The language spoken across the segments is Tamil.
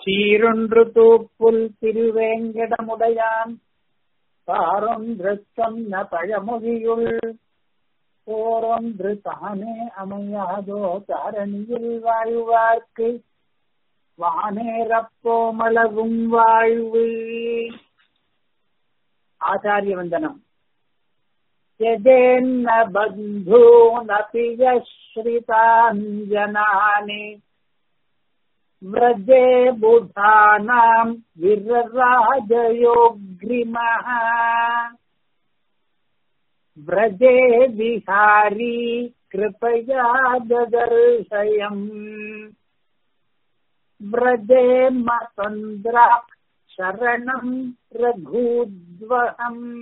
சீரொன்று தூப்புல் திருவேங்கடமுடையான் பாரொன்று சொன்ன பழமொழியுள் போரொன்று தானே அமையாதோ தாரணியில் வாழ்வார்க்கு வானேரப்போமளவும் வாழ்வு ஆச்சாரிய வந்தனம் यजेन्न बन्धूनपि यश्रिताञ्जनानि व्रजे बुधानाम् विरराजयोग्रिमः व्रजे विहारी कृपया ददर्शयम् व्रजे मतन्द्रा शरणम् रघूद्वहम्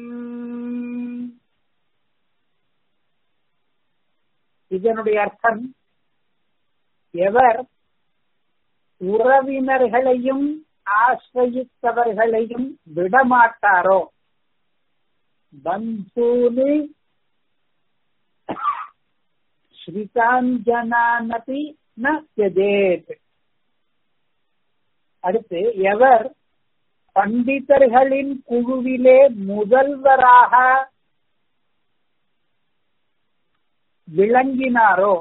இதனுடைய அர்த்தம் எவர் உறவினர்களையும் ஆசிரயித்தவர்களையும் விடமாட்டாரோ பந்தூனி ஸ்ரீகாஞ்சனானபி ந தியஜேத் அடுத்து எவர் பண்டிதர்களின் குழுவிலே முதல்வராக விளங்கினாரோ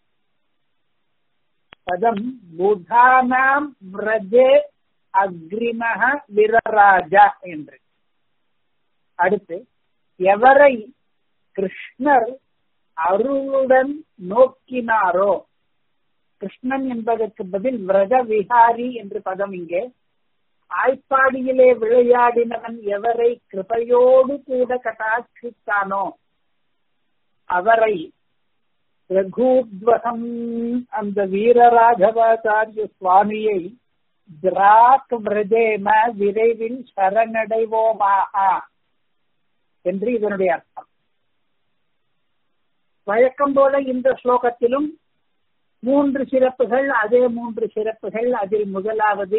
பதம் புதானாம் விரஜே அக்ரிமக விரராஜா என்று அடுத்து எவரை கிருஷ்ணர் அருளுடன் நோக்கினாரோ கிருஷ்ணன் என்பதற்கு பதில் விரத விகாரி என்று பதம் இங்கே ஆய்ப்பாடியிலே விளையாடினவன் எவரை கிருபையோடு கூட கட்டாட்சித்தானோ அவரை ரகூத்வகம் அந்த வீரராகவாச்சாரிய சுவாமியை திராக் விரதேம விரைவில் சரணடைவோமாக என்று இதனுடைய அர்த்தம் வழக்கம் போல இந்த ஸ்லோகத்திலும் மூன்று சிறப்புகள் அதே மூன்று சிறப்புகள் அதில் முதலாவது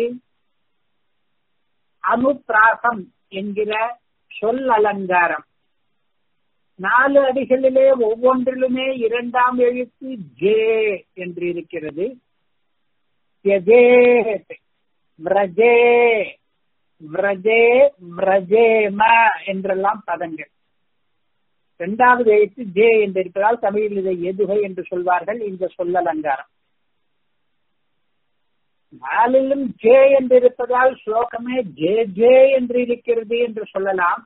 அனுப்பிராசம் என்கிற சொல் அலங்காரம் நாலு அடிகளிலே ஒவ்வொன்றிலுமே இரண்டாம் எழுத்து ஜே என்று இருக்கிறது விரஜே விரஜே விரஜேம என்றெல்லாம் பதங்கள் இரண்டாவது எழுத்து ஜே என்று இருப்பதால் தமிழில் இதை எதுகை என்று சொல்வார்கள் இந்த சொல்லலங்காரம் நாலிலும் ஜே என்று இருப்பதால் ஸ்லோகமே ஜே ஜே என்று இருக்கிறது என்று சொல்லலாம்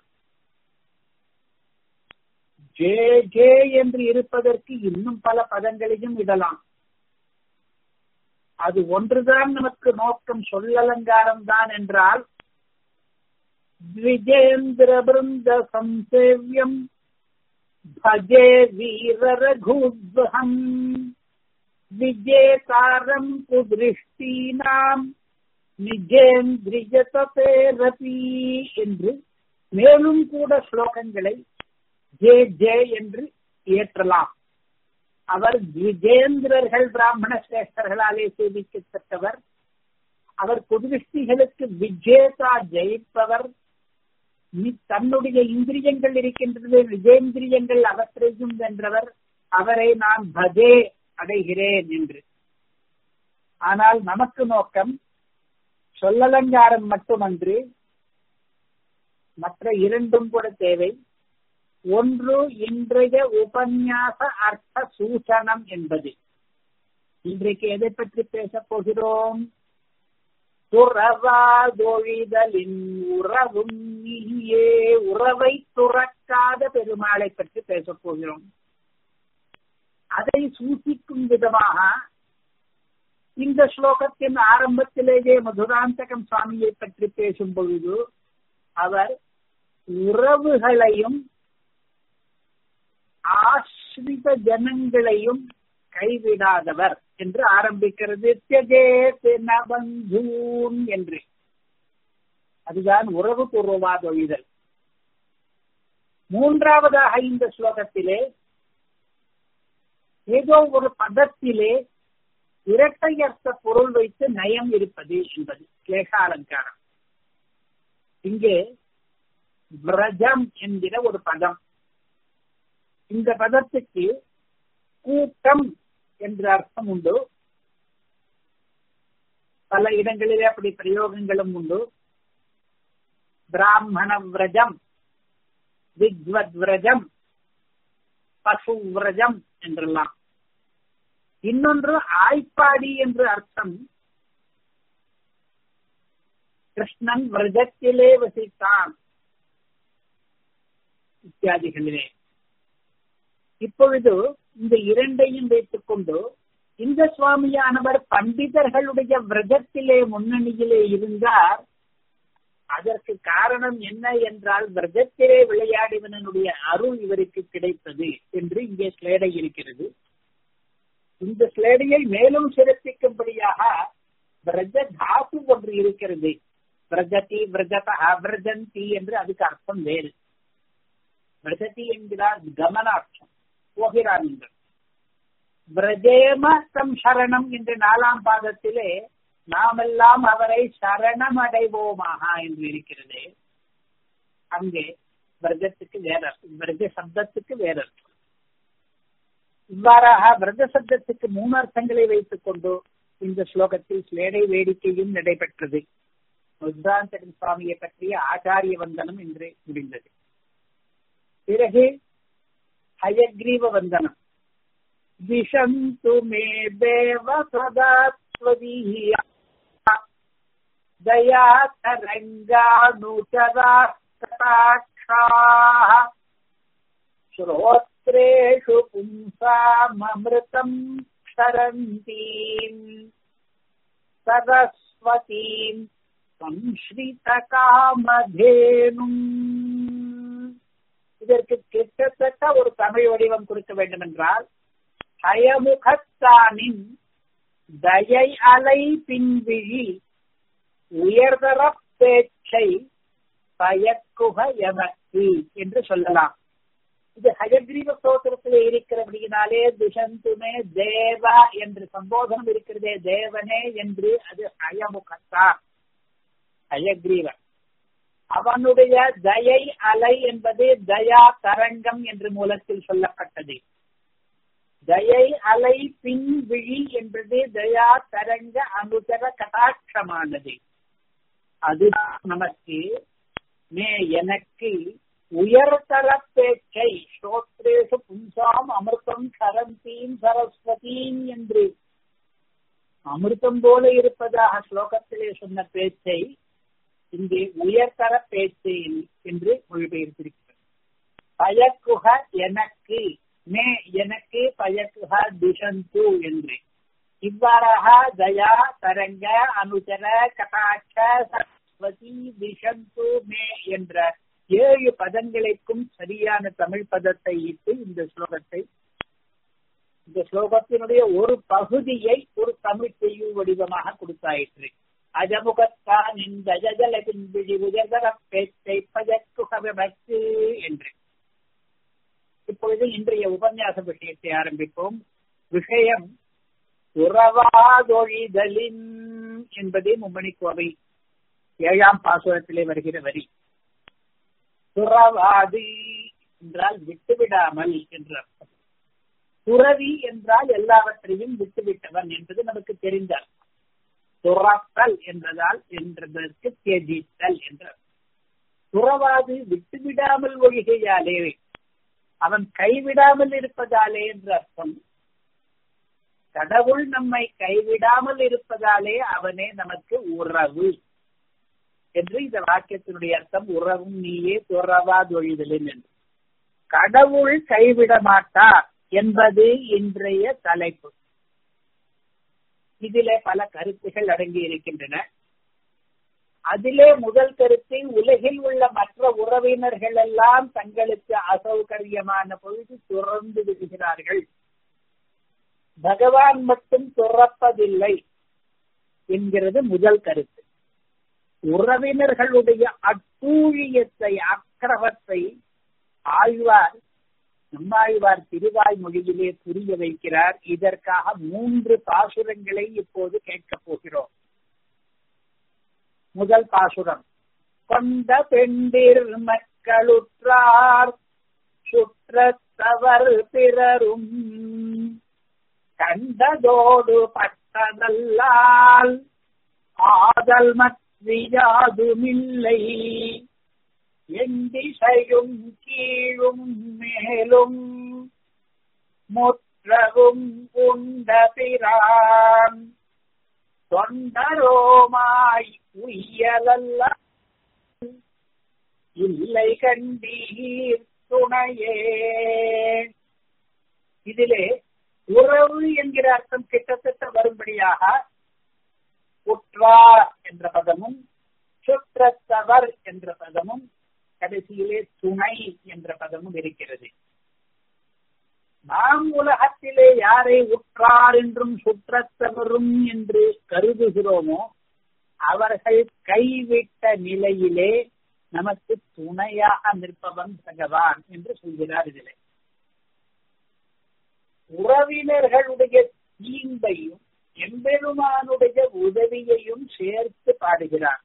ஜே ஜே என்று இருப்பதற்கு இன்னும் பல பதங்களையும் இடலாம் அது ஒன்றுதான் நமக்கு நோக்கம் சொல்லலங்காரம் தான் என்றால் விஜேந்திர பிருந்த சம்சேவியம் பஜே வீர ரகுத்வகம் விஜேதாரம் குதிருஷ்டீனாம் நிஜேந்திரியதேரபி என்று மேலும் கூட ஸ்லோகங்களை ஜே ஜே என்று இயற்றலாம் அவர் விஜேந்திரர்கள் பிராமண சிரேஷ்டர்களாலே சேவிக்கத்தக்கவர் அவர் குதிருஷ்டிகளுக்கு விஜேதா ஜெயிப்பவர் தன்னுடைய இந்திரியங்கள் இருக்கின்றது விஜேந்திரியங்கள் அவற்றையும் வென்றவர் அவரை நான் பஜே அடைகிறேன் என்று ஆனால் நமக்கு நோக்கம் சொல்லலங்காரம் மட்டுமன்று மற்ற இரண்டும் கூட தேவை ஒன்று இன்றைய உபன்யாச அர்த்த சூசனம் என்பது இன்றைக்கு எதை பற்றி பேசப் போகிறோம் துறவாதொழிதலின் உறவும் நீயே உறவை துறக்காத பெருமாளை பற்றி பேசப் போகிறோம் அதை சூசிக்கும் விதமாக இந்த ஸ்லோகத்தின் ஆரம்பத்திலேயே மதுராந்தகம் சுவாமியை பற்றி பேசும் பொழுது அவர் உறவுகளையும் ஆஸ்ரித ஜனங்களையும் கைவிடாதவர் என்று ஆரம்பிக்கிறது பந்தூன் என்று அதுதான் உறவு பூர்வவாதொழிதல் மூன்றாவதாக இந்த ஸ்லோகத்திலே ஏதோ ஒரு பதத்திலே இரட்டையர்த்த பொருள் வைத்து நயம் இருப்பது என்பது கிளேசாலங்காரம் இங்கே விரஜம் என்கிற ஒரு பதம் இந்த பதத்துக்கு கூட்டம் என்ற அர்த்தம் உண்டு பல இடங்களிலே அப்படி பிரயோகங்களும் உண்டு பிராமண விரஜம் வித்வத் விரஜம் பசு விரஜம் என்றெல்லாம் இன்னொன்று ஆய்ப்பாடி என்று அர்த்தம் கிருஷ்ணன் விரஜத்திலே வசித்தான் இத்தியாதிகளிலே இப்பொழுது இந்த இரண்டையும் வைத்துக் கொண்டு இந்த சுவாமியானவர் பண்டிதர்களுடைய விரதத்திலே முன்னணியிலே இருந்தார் அதற்கு காரணம் என்ன என்றால் விரதத்திலே விளையாடிவனுடைய அருள் இவருக்கு கிடைத்தது என்று இங்கே ஸ்லேடை இருக்கிறது இந்த ஸ்லேடையை மேலும் சிறப்பிக்கும்படியாக விரஜ தாத்து ஒன்று இருக்கிறது விரஜதி விரஜத விரஜந்தி என்று அதுக்கு அர்த்தம் வேறு விரஜதி என்கிறார் கமனார்த்தம் போகிறார் என்று விரஜேம தம் சரணம் என்ற நாலாம் பாதத்திலே நாமெல்லாம் அவரை சரணம் அடைவோமாக என்று இருக்கிறது அங்கே விரஜத்துக்கு வேற அர்த்தம் விரஜ சப்தத்துக்கு வேற அர்த்தம் இவ்வாறாக விரத சப்தத்துக்கு மூணு அர்த்தங்களை வைத்துக் கொண்டு இந்த ஸ்லோகத்தில் ஸ்லேடை வேடிக்கையும் நடைபெற்றது முத்ராந்தகன் சுவாமியை பற்றிய ஆச்சாரிய வந்தனம் என்று முடிந்தது பிறகு ஹயக்ரீவ வந்தனம் விஷந்து மே தேவ சதா ஸ்வதீயா दया तरङ्गानुचराक्षाः श्रोत्रेषु पुंसाममृतम् क्षरन्तीम् सरस्वतीम् संश्ரிதகாமதேனும் இதற்கு கிட்டத்தட்ட ஒரு தமிழ் வடிவம் கொடுக்க வேண்டும் என்றால் ஹயமுகத்தானின் தயை அலை பின்விழி உயர்தர பேச்சை பயக்குக எமக்கு என்று சொல்லலாம் இது ஹயக்ரீவ ஸ்தோத்திரத்தில் இருக்கிறபடியினாலே துஷந்துமே தேவா என்று சம்போதனம் இருக்கிறதே தேவனே என்று அது ஹயமுகத்தான் ஹயக்ரீவன் அவனுடைய தயை அலை என்பது தயா தரங்கம் என்று மூலத்தில் சொல்லப்பட்டது தயை அலை பின் விழி என்பது தயா தரங்க அனுதர கடாட்சமானது அதுதான் நமக்கு மே எனக்கு உயர்தர பேச்சை ஸ்ரோத்ரேஷு பும்சாம் அமிர்தம் சரந்தீம் சரஸ்வதீம் என்று அமிர்தம் போல இருப்பதாக ஸ்லோகத்திலே சொன்ன பேச்சை இங்கே உயர்தர பேச்சு என்று மொழிபெயர்த்திருக்கிறது பயக்குக எனக்கு மே எனக்கு பயக்குக திஷந்து என்று இவ்வாறாக தயா தரங்க அனுச்சர கட்டாட்ச சரஸ்வதி திஷந்து மே என்ற ஏழு பதங்களுக்கும் சரியான தமிழ் பதத்தை இட்டு இந்த ஸ்லோகத்தை இந்த ஸ்லோகத்தினுடைய ஒரு பகுதியை ஒரு தமிழ் செய்யு வடிவமாக கொடுத்தாயிற்று அஜமுகத்தான் இந்த அஜஜல பின்பிழி உயர்தர பேச்சை பஜக்குகவச்சு என்று இப்பொழுது இன்றைய உபன்யாச விஷயத்தை ஆரம்பிப்போம் விஷயம் உறவாதொழிதலின் என்பதே மும்மணி கோவை ஏழாம் பாசுரத்திலே வருகிற வரி துறவாது என்றால் விட்டுவிடாமல் என்று அர்த்தம் துறவி என்றால் எல்லாவற்றையும் விட்டுவிட்டவன் என்பது நமக்கு தெரிந்தார் துறத்தல் என்றதால் என்றதற்கு தியஜித்தல் என்ற துறவாது விட்டுவிடாமல் ஒழிகையாலே அவன் கைவிடாமல் இருப்பதாலே என்று அர்த்தம் கடவுள் நம்மை கைவிடாமல் இருப்பதாலே அவனே நமக்கு உறவு என்று இந்த வாக்கியத்தினுடைய அர்த்தம் உறவும் நீயே துறவாதொழிதலின் என்று கடவுள் கைவிட மாட்டார் என்பது இன்றைய தலைப்பு இதிலே பல கருத்துகள் அடங்கி இருக்கின்றன அதிலே முதல் கருத்தை உலகில் உள்ள மற்ற உறவினர்கள் எல்லாம் தங்களுக்கு அசௌகரியமான பொழுது துறந்து விடுகிறார்கள் பகவான் மட்டும் துறப்பதில்லை என்கிறது முதல் கருத்து உறவினர்களுடைய அட்டூழியத்தை அக்கிரமத்தை ஆழ்வார் நம்மாழ்வார் திருவாய் மொழியிலே புரிய வைக்கிறார் இதற்காக மூன்று பாசுரங்களை இப்போது கேட்கப் போகிறோம் முதல் பாசுரம் கொண்ட பெண்டிர் மக்களுற்றார் சுற்றத்தவர் பிறரும் கண்டதோடு பட்டதல்லால் ஆதல் மற்றியாதுமில்லை எண்டிசையும் கீழும் மேலும் முற்றவும் உண்ட பிரான் தொண்டரோமாய் உய்யலல்ல இல்லை கண்டீர் துணையே இதிலே உறவு என்கிற அர்த்தம் கிட்டத்தட்ட வரும்படியாக உற்றார் என்ற பதமும் சுற்றத்தவர் என்ற பதமும் கடைசியிலே துணை என்ற பதமும் இருக்கிறது நாம் உலகத்திலே யாரை உற்றார் என்றும் சுற்றத்தவரும் என்று கருதுகிறோமோ அவர்கள் கைவிட்ட நிலையிலே நமக்கு துணையாக நிற்பவன் பகவான் என்று சொல்கிறார் இதிலே உறவினர்களுடைய தீம்பையும் எம்பெருமானுடைய உதவியையும் சேர்த்து பாடுகிறார்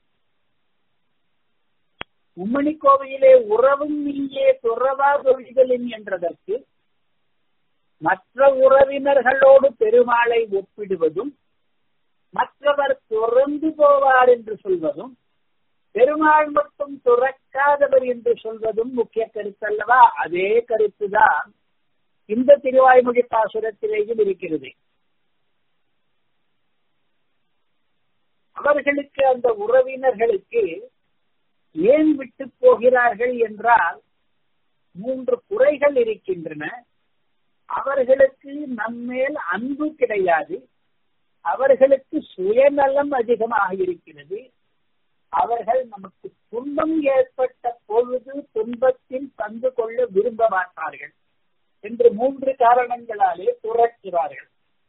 உம்மணி கோவையிலே உறவும் நீயே துறவா தொழில்களின் என்றதற்கு மற்ற உறவினர்களோடு பெருமாளை ஒப்பிடுவதும் மற்றவர் துறந்து போவார் என்று சொல்வதும் பெருமாள் மட்டும் துறக்காதவர் என்று சொல்வதும் முக்கிய கருத்தல்லவா அதே கருத்துதான் இந்த திருவாய்மொழி பாசுரத்திலேயும் இருக்கிறது அவர்களுக்கு அந்த உறவினர்களுக்கு ஏன் விட்டு போகிறார்கள் என்றால் மூன்று குறைகள் இருக்கின்றன அவர்களுக்கு நம்மேல் அன்பு கிடையாது அவர்களுக்கு சுயநலம் அதிகமாக இருக்கிறது அவர்கள் நமக்கு துன்பம் ஏற்பட்ட பொழுது துன்பத்தில் பங்கு கொள்ள விரும்ப மாட்டார்கள் என்று மூன்று காரணங்களாலே துறக்கிறார்கள்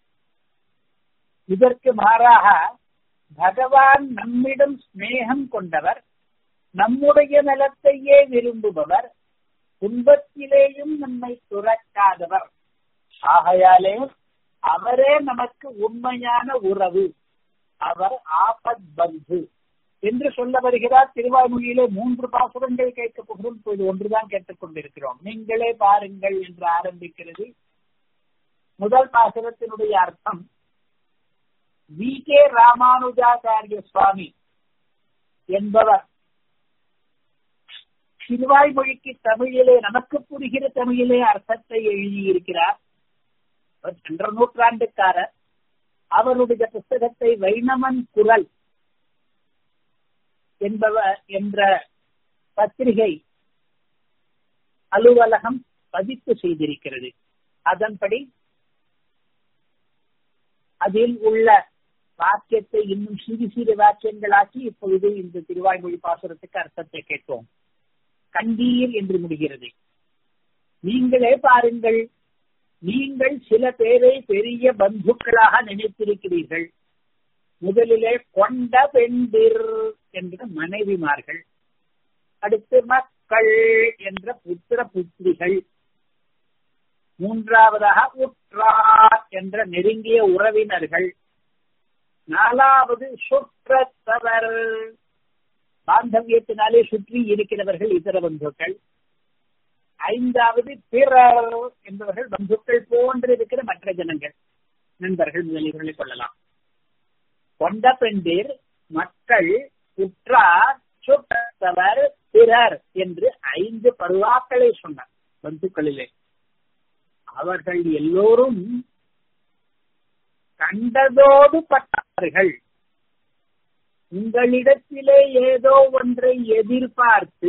இதற்கு மாறாக பகவான் நம்மிடம் ஸ்நேகம் கொண்டவர் நம்முடைய நலத்தையே விரும்புபவர் துன்பத்திலேயும் நம்மை துறக்காதவர் ஆகையாலே அவரே நமக்கு உண்மையான உறவு அவர் ஆபத் பந்து என்று சொல்ல வருகிறார் திருவாய்மொழியிலே மூன்று பாசுரங்கள் கேட்க போகிறோம் இப்போது ஒன்றுதான் கேட்டுக் கொண்டிருக்கிறோம் நீங்களே பாருங்கள் என்று ஆரம்பிக்கிறது முதல் பாசுரத்தினுடைய அர்த்தம் வி கே ராமானுஜாச்சாரிய சுவாமி என்பவர் திருவாய்மொழிக்கு தமிழிலே நமக்கு புரிகிற தமிழிலே அர்த்தத்தை எழுதியிருக்கிறார் சென்ற நூற்றாண்டுக்காரர் அவருடைய புஸ்தகத்தை வைணவன் குரல் என்பவர் என்ற பத்திரிகை அலுவலகம் பதிப்பு செய்திருக்கிறது அதன்படி அதில் உள்ள வாக்கியத்தை இன்னும் சிறு சிறு வாக்கியங்களாக்கி இப்பொழுது இந்த திருவாய்மொழி பாசுரத்துக்கு அர்த்தத்தை கேட்போம் கண்டீர் என்று முடிகிறது நீங்களே பாருங்கள் நீங்கள் சில பேரை பெரிய பந்துக்களாக நினைத்திருக்கிறீர்கள் முதலிலே கொண்ட பெண்டிர் என்ற மனைவிமார்கள் அடுத்து மக்கள் என்ற புத்திர புத்திரிகள் மூன்றாவதாக உற்றார் என்ற நெருங்கிய உறவினர்கள் நாலாவது சுற்றத்தவர் பாந்தவியத்தினாலே சுற்றி இருக்கிறவர்கள் இதர பந்துக்கள் ஐந்தாவது பிறர் என்பவர்கள் பந்துக்கள் போன்று இருக்கிற மற்ற ஜனங்கள் நண்பர்கள் முதலியவர்களை கொள்ளலாம் கொண்ட பெண்டிர் மக்கள் உற்றார் சுற்றத்தவர் பிறர் என்று ஐந்து பருவாக்களை சொன்னார் பந்துக்களிலே அவர்கள் எல்லோரும் கண்டதோடு பட்டவர்கள் உங்களிடத்திலே ஏதோ ஒன்றை எதிர்பார்த்து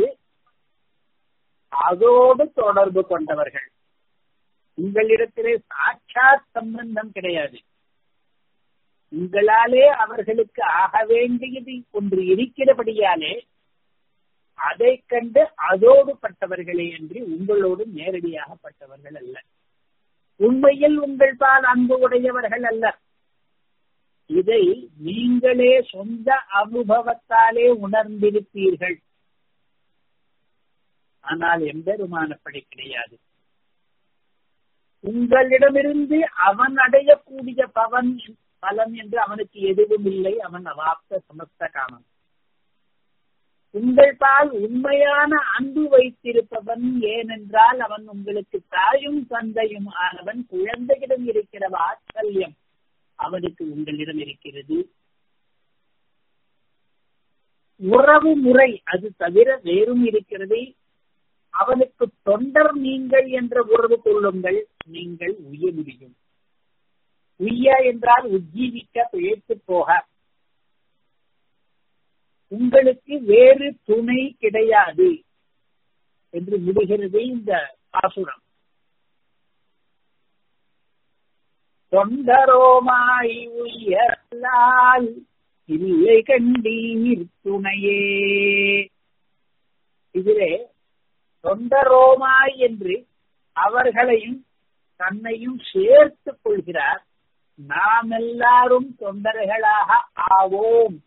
அதோடு தொடர்பு கொண்டவர்கள் உங்களிடத்திலே சாட்சாத் சம்பந்தம் கிடையாது உங்களாலே அவர்களுக்கு ஆக வேண்டியது ஒன்று இருக்கிறபடியாலே அதை கண்டு அதோடு பட்டவர்களே என்று உங்களோடு நேரடியாக பட்டவர்கள் அல்ல உண்மையில் உங்கள் பால் அன்பு உடையவர்கள் அல்ல இதை நீங்களே சொந்த அனுபவத்தாலே உணர்ந்திருப்பீர்கள் ஆனால் எம்பெருமானப்படி கிடையாது உங்களிடமிருந்து அவன் அடையக்கூடிய பவன் பலன் என்று அவனுக்கு எதுவும் இல்லை அவன் அவாப்த சமஸ்த காமன் உங்கள் பால் உண்மையான அன்பு வைத்திருப்பவன் ஏனென்றால் அவன் உங்களுக்கு தாயும் தந்தையும் ஆனவன் குழந்தையிடம் இருக்கிற வாத்சல்யம் அவனுக்கு உங்களிடம் இருக்கிறது உறவு முறை அது தவிர வேறும் இருக்கிறது அவனுக்கு தொண்டர் நீங்கள் என்ற உறவு கொள்ளுங்கள் நீங்கள் உய்ய முடியும் உய்ய என்றால் உஜ்ஜீவிக்க பிழைத்து போக உங்களுக்கு வேறு துணை கிடையாது என்று முடிகிறது இந்த பாசுரம் தொண்டரோமாய் உயர்லால் இல்லை கண்டீர் துணையே இதிலே தொண்டரோமாய் என்று அவர்களையும் தன்னையும் சேர்த்துக் கொள்கிறார் நாம் எல்லாரும் தொண்டர்களாக ஆவோம்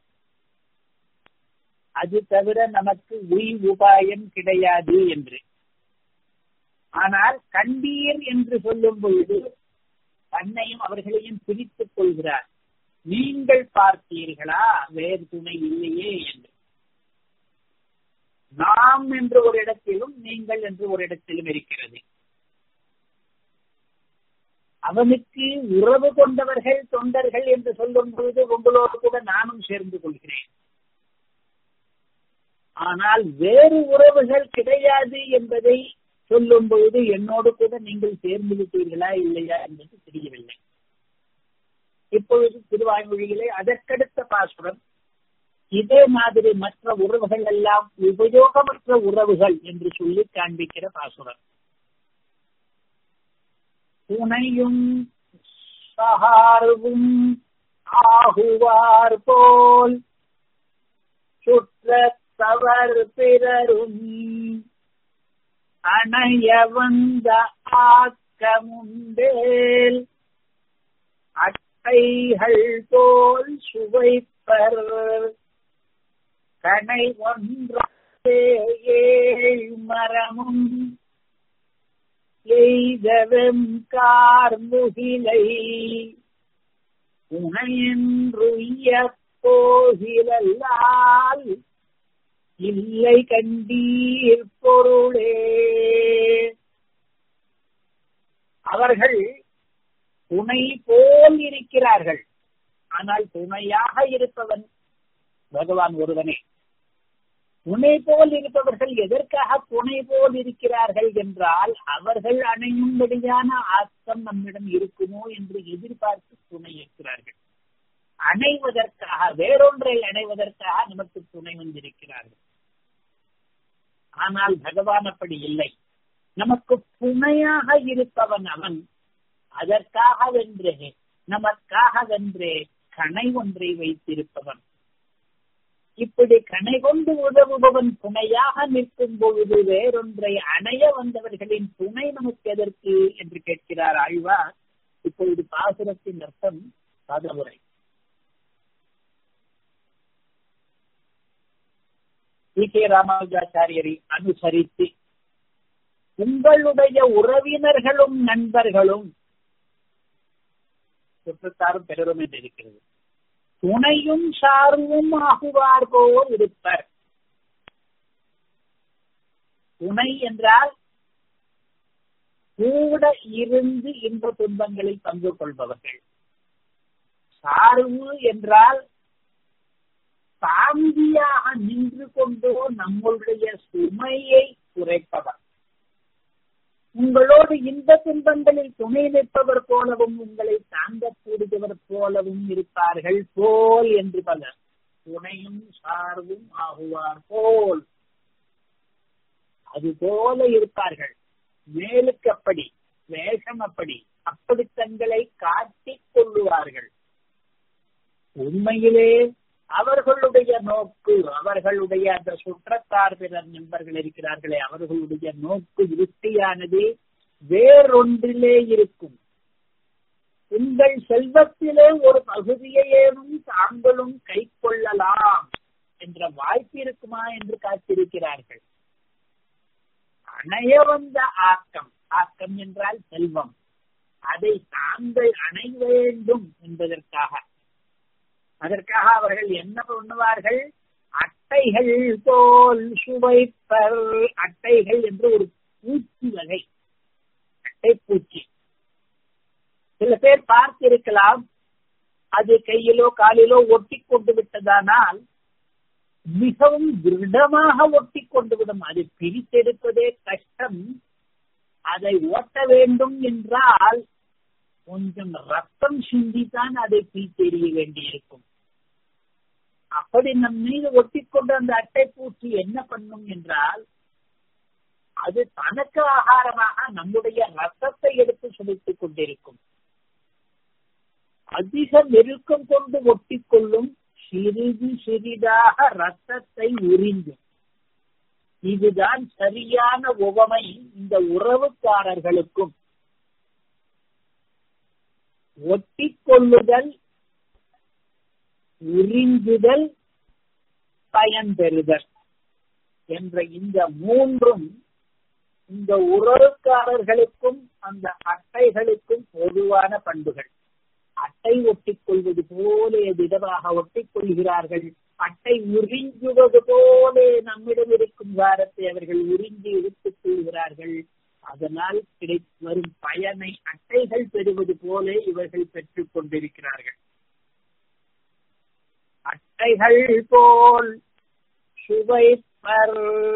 அது தவிர நமக்கு உய் உபாயம் கிடையாது என்று ஆனால் கண்டீர் என்று சொல்லும் பொழுது தன்னையும் அவர்களையும் பிரித்துக் கொள்கிறார் நீங்கள் பார்த்தீர்களா வேறு துணை இல்லையே என்று நாம் என்று ஒரு இடத்திலும் நீங்கள் என்று ஒரு இடத்திலும் இருக்கிறது அவனுக்கு உறவு கொண்டவர்கள் தொண்டர்கள் என்று சொல்லும் பொழுது உங்களோடு கூட நானும் சேர்ந்து கொள்கிறேன் ஆனால் வேறு உறவுகள் கிடையாது என்பதை சொல்லும் பொழுது என்னோடு கூட நீங்கள் சேர்ந்து விட்டீர்களா இல்லையா என்பது தெரியவில்லை இப்பொழுது திருவாய்மொழியிலே அதற்கடுத்த பாசுரம் இதே மாதிரி மற்ற உறவுகள் எல்லாம் உபயோகமற்ற உறவுகள் என்று சொல்லி காண்பிக்கிற பாசுரம் துணையும் சகார்வும் ஆகுவார் போல் சுற்ற தவர் பிறரும் அணைய வந்த ஆக்கமுண்டேல் அட்டைகள் போல் சுவைப்பர் கனை ஒன்றே ஏழ் மரமும் எய்தவெம் கார்முகிலை உணையன்றுய்ய போகிலால் இல்லை கண்டீர் பொருளே அவர்கள் துணை போல் இருக்கிறார்கள் ஆனால் துணையாக இருப்பவன் பகவான் ஒருவனே துணை போல் இருப்பவர்கள் எதற்காக துணை போல் இருக்கிறார்கள் என்றால் அவர்கள் அணையும்படியான ஆக்கம் நம்மிடம் இருக்குமோ என்று எதிர்பார்த்து துணை இருக்கிறார்கள் அணைவதற்காக வேறொன்றை அணைவதற்காக நமக்கு துணை வந்திருக்கிறார்கள் ஆனால் பகவான் அப்படி இல்லை நமக்கு துணையாக இருப்பவன் அவன் அதற்காக வென்றே நமக்காக வென்றே கணை ஒன்றை வைத்திருப்பவன் இப்படி கணை கொண்டு உதவுபவன் துணையாக நிற்கும் பொழுது வேறொன்றை அணைய வந்தவர்களின் துணை நமக்கு எதற்கு என்று கேட்கிறார் ஆழ்வார் இப்பொழுது பாசுரத்தின் அர்த்தம் பதவுரை டி கே ராமானுஜாச்சாரியரை அனுசரித்து உங்களுடைய உறவினர்களும் நண்பர்களும் சுற்றத்தாரும் பெறரும் என்று இருக்கிறது துணையும் சார்வும் ஆகுவார் போல் இருப்பர் துணை என்றால் கூட இருந்து இன்ப துன்பங்களில் பங்கு கொள்பவர்கள் சார்பு என்றால் தாங்கியாக நின்று கொண்டோ நம்முடைய சுமையை குறைப்பவர் உங்களோடு இந்த துன்பங்களில் துணை நிற்பவர் போலவும் உங்களை தாங்கக்கூடியவர் போலவும் இருப்பார்கள் போல் என்று பலர் துணையும் சார்பும் ஆகுவார் போல் அது போல இருப்பார்கள் மேலுக்கு அப்படி வேஷம் அப்படி அப்படி தங்களை காட்டிக் கொள்ளுவார்கள் உண்மையிலே அவர்களுடைய நோக்கு அவர்களுடைய அந்த சுற்றத்தார் பிறர் நண்பர்கள் இருக்கிறார்களே அவர்களுடைய நோக்கு விருத்தியானது வேறொன்றிலே இருக்கும் உங்கள் செல்வத்திலே ஒரு பகுதியையேனும் தாங்களும் கை கொள்ளலாம் என்ற வாய்ப்பு இருக்குமா என்று காத்திருக்கிறார்கள் அணைய வந்த ஆக்கம் ஆக்கம் என்றால் செல்வம் அதை தாங்கள் அணை வேண்டும் என்பதற்காக அதற்காக அவர்கள் என்ன பண்ணுவார்கள் அட்டைகள் போல் சுவைப்பர் அட்டைகள் என்று ஒரு பூச்சி வகை அட்டை பூச்சி சில பேர் பார்த்திருக்கலாம் அது கையிலோ காலிலோ ஒட்டி கொண்டு விட்டதானால் மிகவும் திருடமாக ஒட்டி கொண்டு விடும் அது பிரித்தெடுப்பதே கஷ்டம் அதை ஓட்ட வேண்டும் என்றால் கொஞ்சம் ரத்தம் சிந்தித்தான் அதை பிரித்தெறிய வேண்டியிருக்கும் அப்படி நம் மீது ஒட்டிக்கொண்டு அந்த அட்டை பூச்சி என்ன பண்ணும் என்றால் அது தனக்கு ஆகாரமாக நம்முடைய ரத்தத்தை எடுத்து சுமைத்துக் கொண்டிருக்கும் அதிக நெருக்கம் கொண்டு ஒட்டிக்கொள்ளும் சிறிது சிறிதாக ரத்தத்தை உறிந்தும் இதுதான் சரியான உவமை இந்த உறவுக்காரர்களுக்கும் ஒட்டிக்கொள்ளுதல் உறிஞ்சுதல் பயன் பெறுதல் என்ற இந்த மூன்றும் இந்த உறவுக்காரர்களுக்கும் அந்த அட்டைகளுக்கும் பொதுவான பண்புகள் அட்டை ஒட்டிக் கொள்வது போல திடமாக ஒட்டிக் கொள்கிறார்கள் அட்டை உறிஞ்சுவது போல நம்மிடம் இருக்கும் வாரத்தை அவர்கள் உறிஞ்சி எடுத்துக் கொள்கிறார்கள் அதனால் கிடை வரும் பயனை அட்டைகள் பெறுவது போல இவர்கள் பெற்றுக் கொண்டிருக்கிறார்கள் அட்டைகள் போல் சுவைப்பர்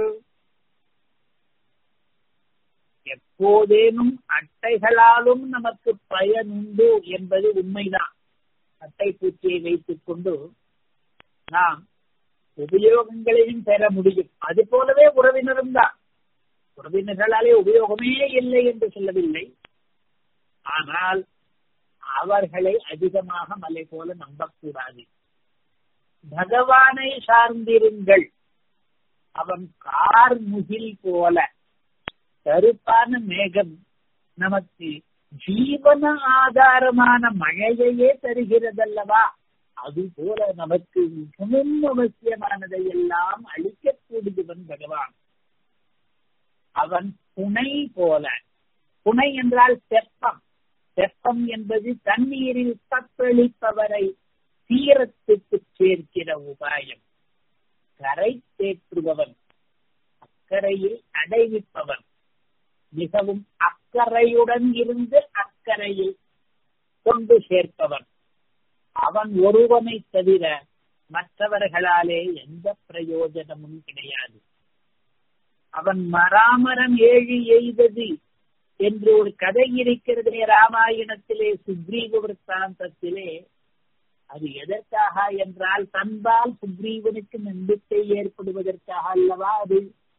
எப்போதேனும் அட்டைகளாலும் நமக்கு பயன் உண்டு என்பது உண்மைதான் அட்டை பூச்சியை வைத்துக் கொண்டு நாம் உபயோகங்களையும் பெற முடியும் அது போலவே உறவினரும் தான் உறவினர்களாலே உபயோகமே இல்லை என்று சொல்லவில்லை ஆனால் அவர்களை அதிகமாக மலை போல நம்பக்கூடாது பகவானை சார்ந்திருங்கள் அவன் கார் முகில் போல கருப்பான மேகம் நமக்கு ஜீவன ஆதாரமான மழையையே தருகிறதல்லவா அதுபோல நமக்கு மிகவும் அவசியமானதை எல்லாம் அளிக்கக்கூடியவன் பகவான் அவன் புனை போல புனை என்றால் தெப்பம் தெப்பம் என்பது தண்ணீரில் தத்தளிப்பவரை தீரத்துக்கு சேர்க்கிற உபாயம் கரை தேற்றுபவன் அக்கறையில் அடைவிப்பவன் மிகவும் அக்கறையுடன் இருந்து அக்கறையில் கொண்டு சேர்ப்பவன் அவன் ஒருவனை தவிர மற்றவர்களாலே எந்த பிரயோஜனமும் கிடையாது அவன் மராமரம் ஏழு எய்தது என்று ஒரு கதை இருக்கிறதே ராமாயணத்திலே சுக்ரீவ விற்த்தாந்தத்திலே அது எதற்காக என்றால் தன்பால் சுக்ரீவனுக்கு நம்பிக்கை ஏற்படுவதற்காக அல்லவா அது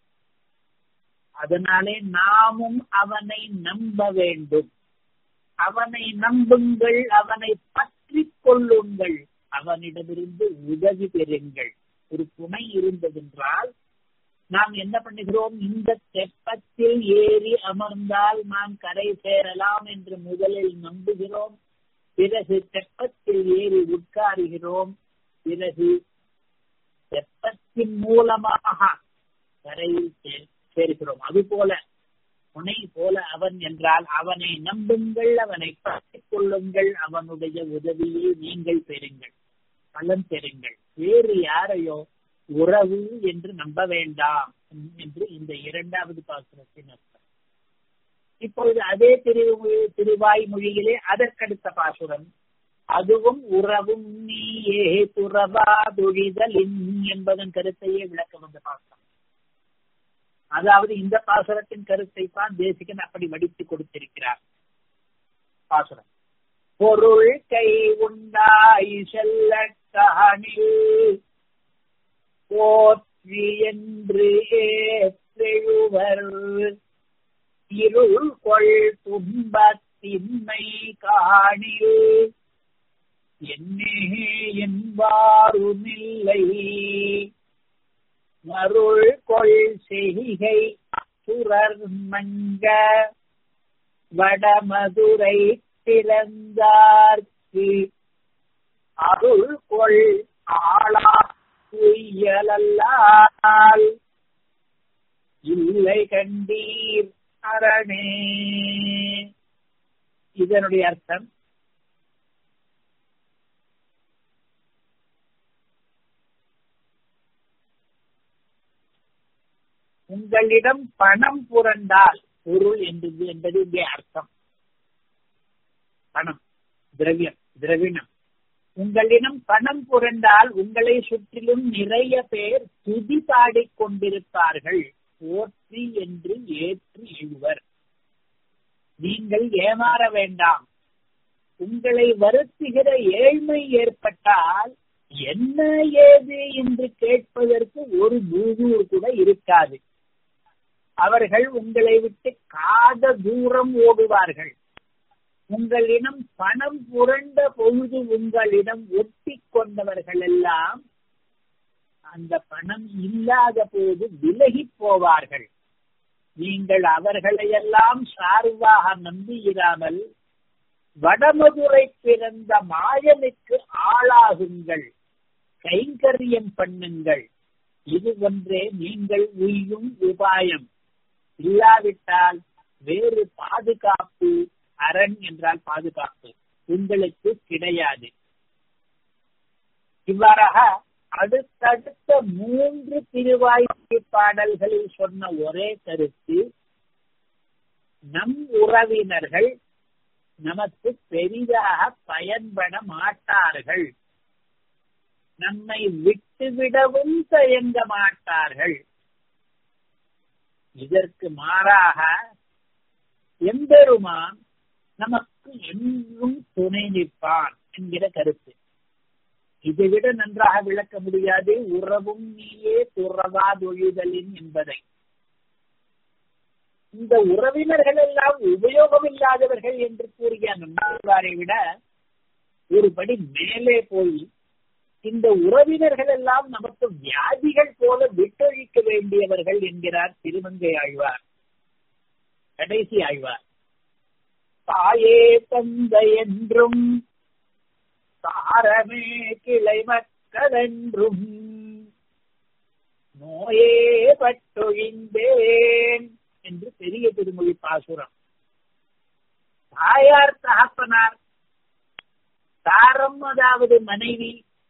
அதனாலே நாமும் அவனை நம்ப வேண்டும் அவனை நம்புங்கள் அவனை பற்றி கொள்ளுங்கள் அவனிடமிருந்து உதவி பெறுங்கள் ஒரு துணை இருந்ததென்றால் நாம் என்ன பண்ணுகிறோம் இந்த தெப்பத்தில் ஏறி அமர்ந்தால் நாம் கரை சேரலாம் என்று முதலில் நம்புகிறோம் பிறகு தெப்பத்தில் ஏறி உட்காருகிறோம் பிறகு தெப்பத்தின் மூலமாக கரையில் சேர்க்கிறோம் அது போல துணை போல அவன் என்றால் அவனை நம்புங்கள் அவனை பற்றிக் கொள்ளுங்கள் அவனுடைய உதவியை நீங்கள் பெறுங்கள் பலன் பெறுங்கள் வேறு யாரையோ உறவு என்று நம்ப வேண்டாம் என்று இந்த இரண்டாவது பாசுரத்தின் அர்த்தம் இப்பொழுது அதே திரு திருவாய் மொழியிலே அதற்கடுத்த பாசுரம் அதுவும் உறவும் நீயே துறவா துழிதலின் என்பதன் கருத்தையே விளக்க வந்த பாசுரம் அதாவது இந்த பாசுரத்தின் கருத்தை தான் தேசிகன் அப்படி வடித்து கொடுத்திருக்கிறார் பாசுரம் பொருள் கை உண்டாய் செல்ல காணில் போற்றி என்று ஏற்றெழுவர் இருள் கொள் துன்பத்தின்மை காணில் என்னே என்பாருமில்லை மருள் கொள் செய்கை சுரர் மங்க வடமதுரை பிறந்தார்க்கு அருள் கொள் ஆளால் இல்லை கண்டீர் அரணே இதனுடைய அர்த்தம் உங்களிடம் பணம் புரண்டால் பொருள் என்பது என்பது இங்கே அர்த்தம் பணம் திரவியம் திரவினம் உங்களிடம் பணம் புரண்டால் உங்களை சுற்றிலும் நிறைய பேர் துதி பாடிக் கொண்டிருப்பார்கள் போற்றி என்று ஏற்று எழுவர் நீங்கள் ஏமாற வேண்டாம் உங்களை வருத்துகிற ஏழ்மை ஏற்பட்டால் என்ன ஏது என்று கேட்பதற்கு ஒரு பூதூர் கூட இருக்காது அவர்கள் உங்களை விட்டு காத தூரம் ஓடுவார்கள் உங்களிடம் பணம் புரண்ட பொழுது உங்களிடம் ஒட்டி கொண்டவர்கள் எல்லாம் அந்த பணம் இல்லாத போது விலகி போவார்கள் நீங்கள் அவர்களையெல்லாம் சார்பாக நம்பியிராமல் வடமதுரை பிறந்த மாயனுக்கு ஆளாகுங்கள் கைங்கரியம் பண்ணுங்கள் இது ஒன்றே நீங்கள் உய்யும் உபாயம் இல்லாவிட்டால் வேறு பாதுகாப்பு அரண் என்றால் பாதுகாப்பு உங்களுக்கு கிடையாது இவ்வாறாக அடுத்தடுத்த மூன்று திருவாய்ப்பு பாடல்களில் சொன்ன ஒரே கருத்து நம் உறவினர்கள் நமக்கு பெரிதாக பயன்பட மாட்டார்கள் நம்மை விட்டுவிடவும் தயங்க மாட்டார்கள் இதற்கு மாறாக எம்பெருமான் நமக்கு என்றும் துணை நிற்பான் என்கிற கருத்து இதைவிட நன்றாக விளக்க முடியாது உறவும் நீயே துறவாதொழிதலின் என்பதை இந்த உறவினர்கள் எல்லாம் உபயோகம் இல்லாதவர்கள் என்று கூறிய நண்பர்வாரை விட ஒருபடி மேலே போய் இந்த உறவினர்கள் எல்லாம் நமக்கு வியாதிகள் போல விட்டொழிக்க வேண்டியவர்கள் என்கிறார் திருமங்கை ஆழ்வார் கடைசி ஆழ்வார் தாயே தந்தை என்றும் தாரமே கிளை மக்களென்றும் நோயே பட்டொழிந்தேன் என்று பெரிய திருமொழி பாசுரம் தாயார் தகப்பனார் தாரம் அதாவது மனைவி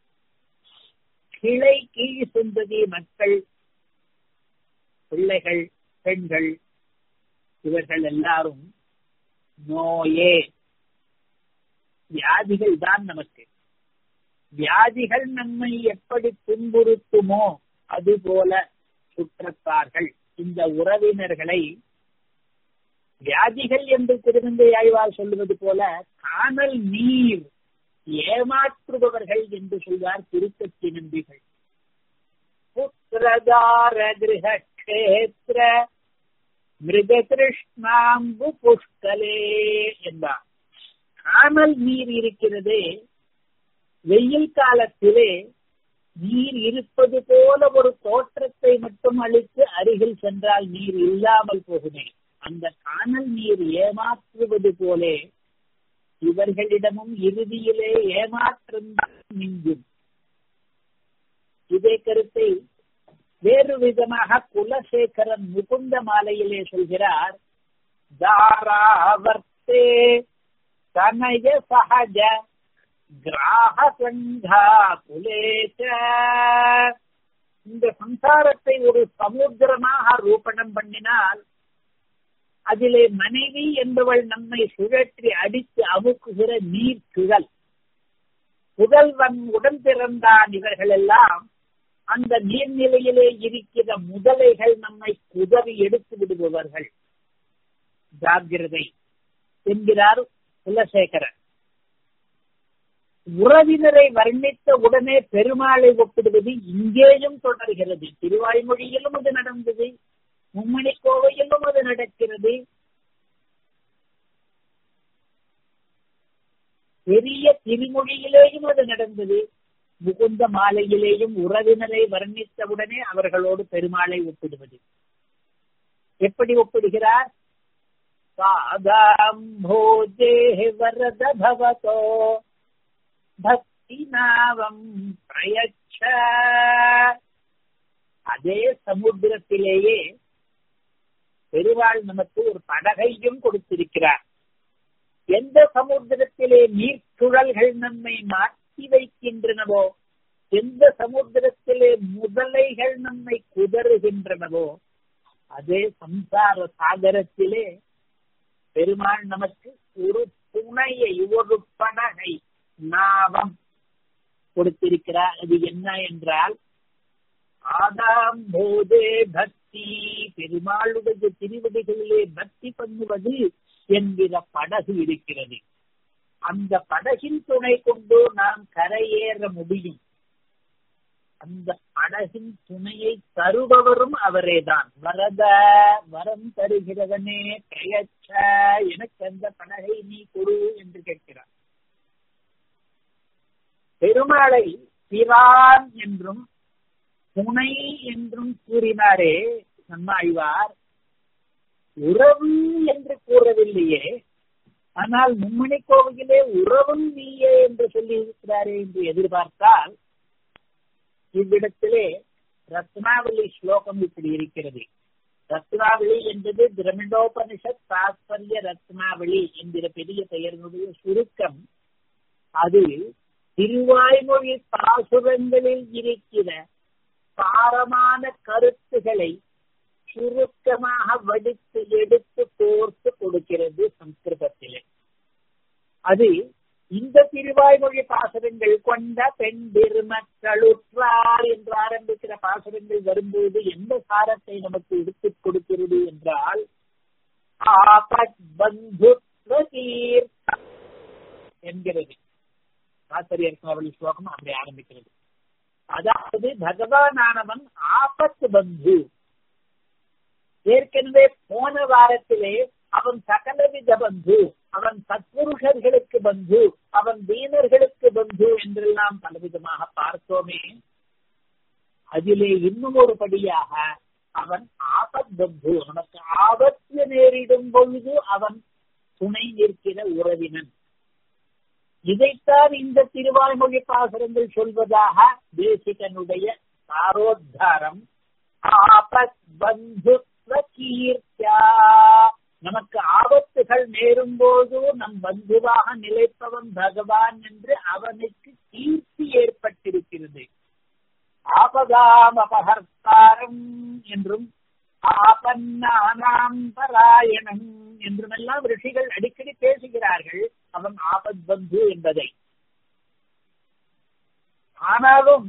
கிளை கீழ் சுந்ததி மக்கள் பிள்ளைகள் பெண்கள் இவர்கள் எல்லாரும் நோயே வியாதிகள் தான் நமக்கு வியாதிகள் நம்மை எப்படி துன்புறுத்துமோ அதுபோல சுற்றத்தார்கள் இந்த உறவினர்களை வியாதிகள் என்று திருமந்தை ஆய்வால் சொல்லுவது போல காணல் நீர் ஏமாற்றுபவர்கள் என்று சொல்வார் திருக்கட்சி நம்பிகள் புத்திரதார கிரகேத்திர மிருக கிருஷ்ணாம்பு புஷ்கலே என்பார் காணல் நீர் இருக்கிறதே வெயில் காலத்திலே நீர் இருப்பது போல ஒரு தோற்றத்தை மட்டும் அளித்து அருகில் சென்றால் நீர் இல்லாமல் போகுமே அந்த காணல் நீர் ஏமாற்றுவது போலே இவர்களிடமும் இறுதியிலே ஏமாற்றம் மிஞ்சும் இதே கருத்தை வேறு விதமாக குலசேகரன் முகுந்த மாலையிலே சொல்கிறார் தாராவர்த்தே தனய சகஜ கிராக சங்கா குலேச்ச இந்த சம்சாரத்தை ஒரு சமுத்திரமாக ரூபணம் பண்ணினால் அதிலே மனைவி என்பவள் நம்மை சுழற்றி அடித்து அமுக்குகிற நீர் சுழல் புதல்வன் உடன் பிறந்தான் இவர்கள் எல்லாம் அந்த நீர்நிலையிலே இருக்கிற முதலைகள் நம்மை குதறி எடுத்து விடுபவர்கள் ஜாகிரதை என்கிறார் குலசேகரன் உறவினரை வர்ணித்த உடனே பெருமாளை ஒப்பிடுவது இங்கேயும் தொடர்கிறது திருவாய்மொழியிலும் அது நடந்தது மும்மணி கோவையிலும் அது நடக்கிறது பெரிய திருமொழியிலேயும் அது நடந்தது முகுந்த மாலையிலேயும் உறவினரை வர்ணித்தவுடனே அவர்களோடு பெருமாளை ஒப்பிடுவது எப்படி ஒப்பிடுகிறார் பாதாம்போஜே வரத பவதோ பக்தி நாவம் பிரயச்ச அதே சமுத்திரத்திலேயே பெருவாள் நமக்கு ஒரு படகையும் கொடுத்திருக்கிறார் எந்த சமுத்திரத்திலே நீர்ச்சுழல்கள் நம்மை மாற்றி வைக்கின்றனவோ எந்த சமுத்திரத்திலே முதலைகள் நம்மை குதறுகின்றனவோ அதே சம்சார சாகரத்திலே பெருமாள் நமக்கு ஒரு துணையை ஒரு படகை நாவம் கொடுத்திருக்கிறார் அது என்ன என்றால் ஆதாம் போதே பக்தி பெருமாளுடைய திருவடிகளிலே பக்தி பண்ணுவது என்கிற படகு இருக்கிறது அந்த படகின் துணை கொண்டு நாம் கரையேற முடியும் அந்த படகின் துணையை தருபவரும் அவரேதான் வரத வரம் தருகிறவனே பெயச்ச எனக்கு அந்த படகை நீ கொடு என்று கேட்கிறார் பெருமாளை பிரான் என்றும் துணை என்றும் கூறினாரே நம்மாழ்வார் உறவு என்று கூறவில்லையே ஆனால் மும்மணி கோவிலே உறவும் நீயே என்று சொல்லி இருக்கிறாரே என்று எதிர்பார்த்தால் இவ்விடத்திலே ரத்னாவளி ஸ்லோகம் இப்படி இருக்கிறது ரத்னாவளி என்பது திரமிடோபனிஷத் தாத்பரிய ரத்னாவளி என்கிற பெரிய பெயர்களுடைய சுருக்கம் அது திருவாய்மொழி பாசுரங்களில் இருக்கிற சாரமான கருத்துகளை சுருக்கமாக வடித்து எடுத்து கோர்த்து கொடுக்கிறது சம்ஸ்கிருதத்திலே அது இந்த திருவாய்மொழி பாசுரங்கள் கொண்ட பெண் பெருமக்களுற்றார் என்று ஆரம்பிக்கிற பாசுரங்கள் வரும்போது எந்த சாரத்தை நமக்கு எடுத்துக் கொடுக்கிறது என்றால் ஆபத் பந்துத்வ தீர்த்த என்கிறது ஆசிரியர் அவள் ஸ்லோகம் அப்படி ஆரம்பிக்கிறது அதாவது பகவானானவன் ஆபத்து பந்து ஏற்கனவே போன வாரத்திலே அவன் சகலவித பந்து அவன் சத்புருஷர்களுக்கு பந்து அவன் தீனர்களுக்கு பந்து என்றெல்லாம் பலவிதமாக பார்த்தோமே அதிலே இன்னும் ஒரு படியாக அவன் ஆபத் பந்து அவனுக்கு ஆபத்து நேரிடும் பொழுது அவன் துணை நிற்கிற உறவினன் இதைத்தான் இந்த திருவாய்மொழி பாசுரங்கள் சொல்வதாக தேசிகனுடைய சாரோத்தாரம் ஆபத் பந்துத்வ கீர்த்தியா நமக்கு ஆபத்துகள் நேரும் போது நம் பந்துவாக நிலைப்பவன் பகவான் என்று அவனுக்கு கீர்த்தி ஏற்பட்டிருக்கிறது ஆபதாம் அபகர்த்தாரம் என்றும் ஆபன்னானாம் பராயணம் என்றுமெல்லாம் ரிஷிகள் அடிக்கடி பேசுகிறார்கள் அவன் ஆபத் பந்து என்பதை ஆனாலும்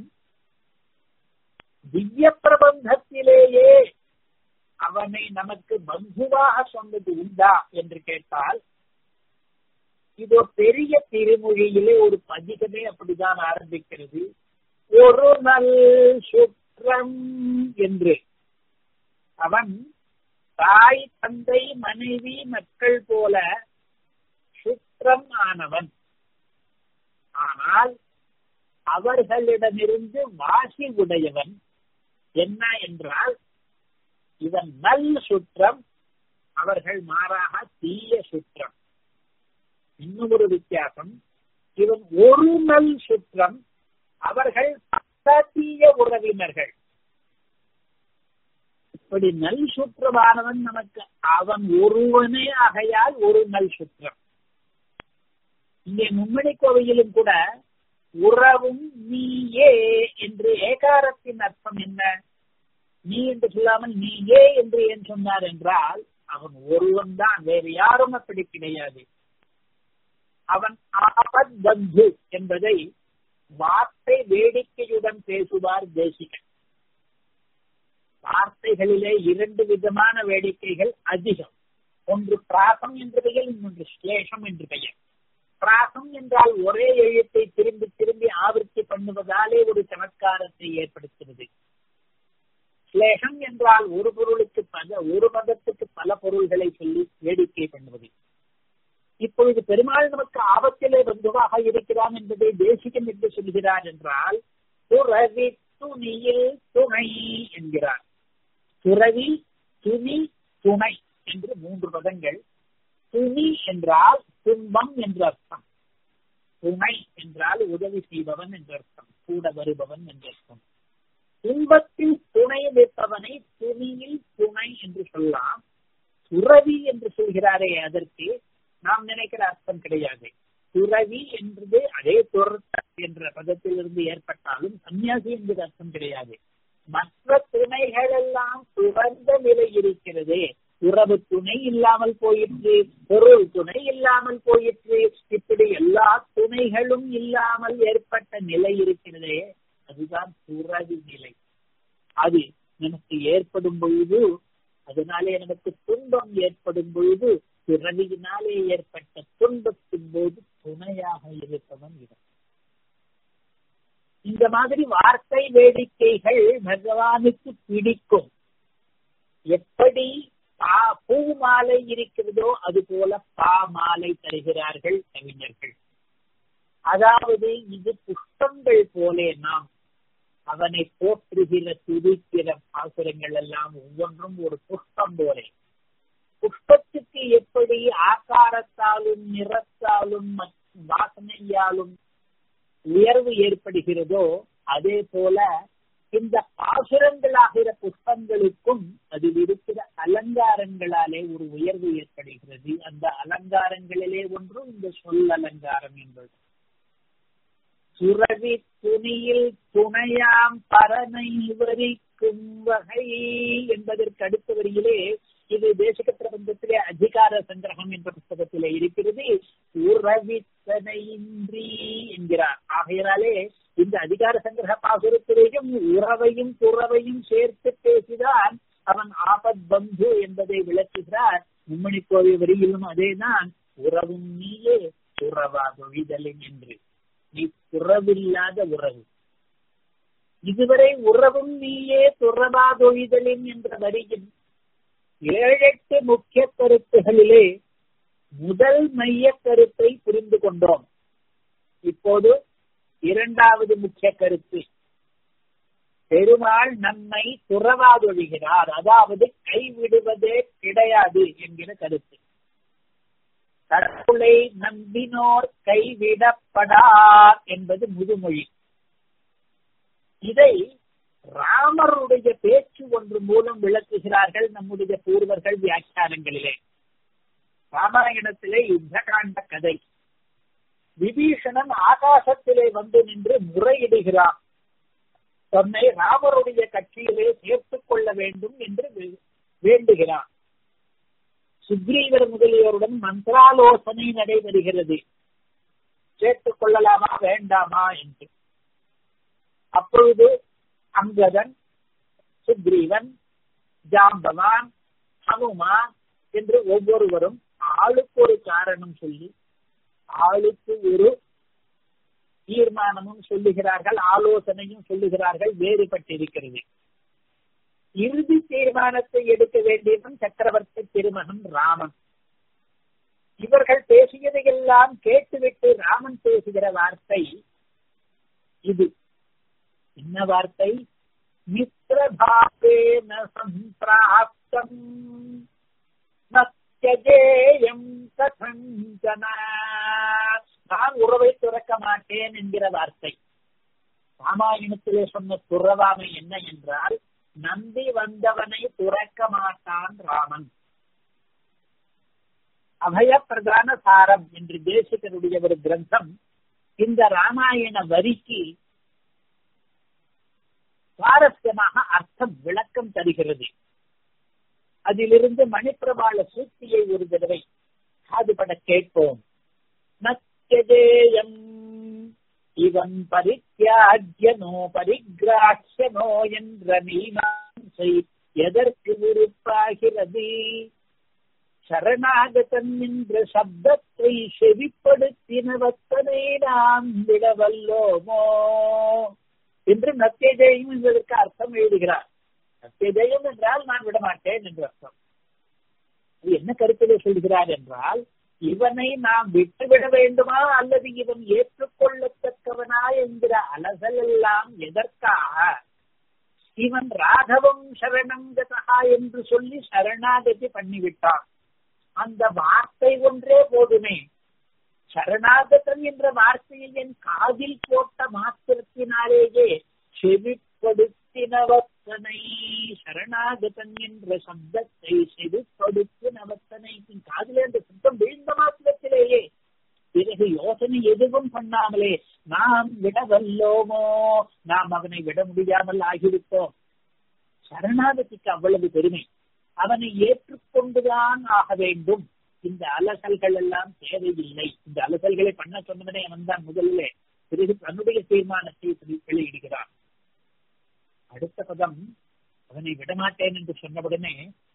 திவ்ய பிரபந்தத்திலேயே அவனை நமக்கு பந்துவாக சொன்னது உண்டா என்று கேட்டால் இது பெரிய திருமொழியிலே ஒரு பதிகமே அப்படிதான் ஆரம்பிக்கிறது ஒரு நல் சுற்றம் என்று அவன் தாய் தந்தை மனைவி மக்கள் போல சுற்றம் ஆனவன் ஆனால் அவர்களிடமிருந்து வாசி உடையவன் என்ன என்றால் இவன் நல் சுற்றம் அவர்கள் மாறாக தீய சுற்றம் இன்னும் ஒரு வித்தியாசம் இவன் ஒரு நல் சுற்றம் அவர்கள் தீய உறவினர்கள் இப்படி நல் சுற்றமானவன் நமக்கு அவன் ஒருவனே ஆகையால் ஒரு நல் சுற்றம் இங்கே மும்மணி கோவையிலும் கூட உறவும் நீயே என்று ஏகாரத்தின் அர்த்தம் என்ன நீ என்று சொல்லாமல் நீயே என்று ஏன் சொன்னார் என்றால் அவன் ஒருவன் தான் வேறு யாரும் அப்படி கிடையாது அவன் ஆபத் பந்து என்பதை வார்த்தை வேடிக்கையுடன் பேசுவார் தேசிகன் வார்த்தைகளிலே இரண்டு விதமான வேடிக்கைகள் அதிகம் ஒன்று பிராசம் என்று பெயர் இன்னொன்று ஸ்லேஷம் என்று பெயர் பிராசம் என்றால் ஒரே எழுத்தை திரும்பி திரும்பி ஆவர்த்தி பண்ணுவதாலே ஒரு சமத்காரத்தை ஏற்படுத்துகிறது ஸ்லேஷம் என்றால் ஒரு பொருளுக்கு பல ஒரு பதத்துக்கு பல பொருள்களை சொல்லி வேடிக்கை பண்ணுவது இப்பொழுது பெருமாள் நமக்கு ஆபத்திலே பந்துவாக இருக்கிறான் என்பதை தேசிகம் என்று சொல்கிறார் என்றால் துறவி துணியில் துணை என்கிறார் துறவி துணி துணை என்று மூன்று பதங்கள் துணி என்றால் துன்பம் என்று அர்த்தம் துணை என்றால் உதவி செய்பவன் என்று அர்த்தம் கூட வருபவன் என்று அர்த்தம் துன்பத்தில் துணை நிற்பவனை துணியில் துணை என்று சொல்லலாம் துறவி என்று சொல்கிறாரே அதற்கு நாம் நினைக்கிற அர்த்தம் கிடையாது துறவி என்பது அதே துரத்த என்ற பதத்திலிருந்து ஏற்பட்டாலும் சன்னியாசி என்பது அர்த்தம் கிடையாது மற்ற துணைகள் எல்லாம் துறந்த நிலை இருக்கிறது உறவு துணை இல்லாமல் போயிற்று பொருள் துணை இல்லாமல் போயிற்று இப்படி எல்லா துணைகளும் இல்லாமல் ஏற்பட்ட நிலை இருக்கிறதே அதுதான் துறவி நிலை அது நமக்கு ஏற்படும் பொழுது அதனாலே நமக்கு துன்பம் ஏற்படும் பொழுது பிறவியினாலே ஏற்பட்ட துன்பத்தின் போது துணையாக இருப்பவன் இவன் இந்த மாதிரி வார்த்தை வேடிக்கைகள் பகவானுக்கு பிடிக்கும் எப்படி பா பூ மாலை இருக்கிறதோ அது போல பா மாலை தருகிறார்கள் கவிஞர்கள் அதாவது இது புஷ்பங்கள் போலே நாம் அவனை போற்றுகிற துதிக்கிற பாசுரங்கள் எல்லாம் ஒவ்வொன்றும் ஒரு புஷ்பம் போலே புஷ்பத்துக்கு எப்படி ஆகாரத்தாலும் நிறத்தாலும் வாசனையாலும் உயர்வு ஏற்படுகிறதோ அதே போல இந்த பாசுரங்களாகிற புஷ்பங்களுக்கும் அதில் இருக்கிற அலங்காரங்களாலே ஒரு உயர்வு ஏற்படுகிறது அந்த அலங்காரங்களிலே ஒன்று இந்த சொல் அலங்காரம் என்பது சுரவி துணியில் துணையாம் பரனை விவரிக்கும் வகை என்பதற்கு அடுத்த வரியிலே இது தேசிக பிரபந்தத்திலே அதிகார சங்கிரகம் என்ற புத்தகத்திலே இருக்கிறது உறவித்தனையின்றி என்கிறார் ஆகையினாலே இந்த அதிகார சங்கிரக பாசுரத்திலேயும் உறவையும் துறவையும் சேர்த்து பேசிதான் அவன் ஆபத் பந்து என்பதை விளக்குகிறார் மும்மணி கோவை வரியிலும் அதேதான் உறவும் நீயே துறவாதொழிதலின் என்று நீ துறவில்லாத உறவு இதுவரை உறவும் நீயே துறவாதொழிதலின் என்ற வரியின் ஏழெட்டு முக்கிய கருத்துகளிலே முதல் மைய கருத்தை புரிந்து கொண்டோம் இப்போது இரண்டாவது முக்கிய கருத்து பெருமாள் நம்மை துறவாதொழிகிறார் அதாவது கைவிடுவதே கிடையாது என்கிற கருத்து கடவுளை நம்பினோர் கைவிடப்படார் என்பது முதுமொழி இதை ராமருடைய பேச்சு ஒன்று மூலம் விளக்குகிறார்கள் நம்முடைய பூர்வர்கள் வியாக்கியானங்களிலே ராமாயணத்திலே யுத்தகாண்ட கதை விபீஷணன் ஆகாசத்திலே வந்து நின்று முறையிடுகிறான் தன்னை ராமருடைய கட்சியிலே சேர்த்துக் கொள்ள வேண்டும் என்று வேண்டுகிறான் சுக்ரீவர் முதலியோருடன் மந்திராலோசனை நடைபெறுகிறது சேர்த்துக் கொள்ளலாமா வேண்டாமா என்று அப்பொழுது அங்கதன் சுக்ரீவன் ஜாம்பவான் ஹனுமான் என்று ஒவ்வொருவரும் ஆளுக்கு ஒரு காரணம் சொல்லி ஆளுக்கு ஒரு தீர்மானமும் சொல்லுகிறார்கள் ஆலோசனையும் சொல்லுகிறார்கள் வேறுபட்டிருக்கிறது இறுதி தீர்மானத்தை எடுக்க வேண்டியவன் சக்கரவர்த்தி திருமகன் ராமன் இவர்கள் பேசியதையெல்லாம் கேட்டுவிட்டு ராமன் பேசுகிற வார்த்தை இது என்ன வார்த்தை மித்திரபாவேன சம்பிராப்தம் நத்தியஜேயம் கதஞ்சன நான் உறவை துறக்க மாட்டேன் என்கிற வார்த்தை ராமாயணத்திலே சொன்ன துறவாமை என்ன என்றால் நம்பி வந்தவனை துறக்க மாட்டான் ராமன் அபய பிரதான சாரம் என்று தேசிகருடைய ஒரு கிரந்தம் இந்த ராமாயண வரிக்கு சுவாரஸ்யமாக அர்த்தம் விளக்கம் தருகிறது அதிலிருந்து மணிப்பிரபாள சூக்தியை ஒரு தடவை காதுபட கேட்போம் நச்சதேயம் இவன் பரித்தியாஜ்யனோ பரிகிராட்சனோ என்ற மீமாசை எதற்கு விருப்பாகிறது சரணாகதன் என்ற சப்தத்தை செவிப்படுத்தினவத்தனை நாம் விடவல்லோமோ என்று நத்தியஜெயம் என்பதற்கு அர்த்தம் எழுதுகிறார் நத்தியஜெயம் என்றால் நான் விடமாட்டேன் என்று அர்த்தம் இது என்ன கருத்திலே சொல்கிறார் என்றால் இவனை நாம் விட்டுவிட வேண்டுமா அல்லது இவன் ஏற்றுக்கொள்ளத்தக்கவனா என்கிற அலசல் எல்லாம் எதற்காக இவன் ராகவம் சரணம் கதா என்று சொல்லி சரணாகதி பண்ணிவிட்டான் அந்த வார்த்தை ஒன்றே போதுமே சரணாகதன் என்ற வார்த்தையை என் காதில் போட்ட மாத்திரத்தினாலேயே செவிப்படுத்தினவத்தனை சரணாகதன் என்ற சப்தத்தை செவிப்படுத்தினவத்தனை காதிலே அந்த சப்தம் வீழ்ந்த மாத்திரத்திலேயே பிறகு யோசனை எதுவும் பண்ணாமலே நாம் விட வல்லோமோ நாம் அவனை விட முடியாமல் ஆகிவிட்டோம் சரணாகதிக்கு அவ்வளவு பெருமை அவனை ஏற்றுக்கொண்டுதான் ஆக வேண்டும் இந்த அலசல்கள் எல்லாம் தேவையில்லை இந்த அலசல்களை பண்ண சொன்னவனே அவன் தான் முதலிலே பிறகு தன்னுடைய தீர்மானத்தை வெளியிடுகிறான் அடுத்த பதம் அவனை விடமாட்டேன் என்று சொன்னவுடனே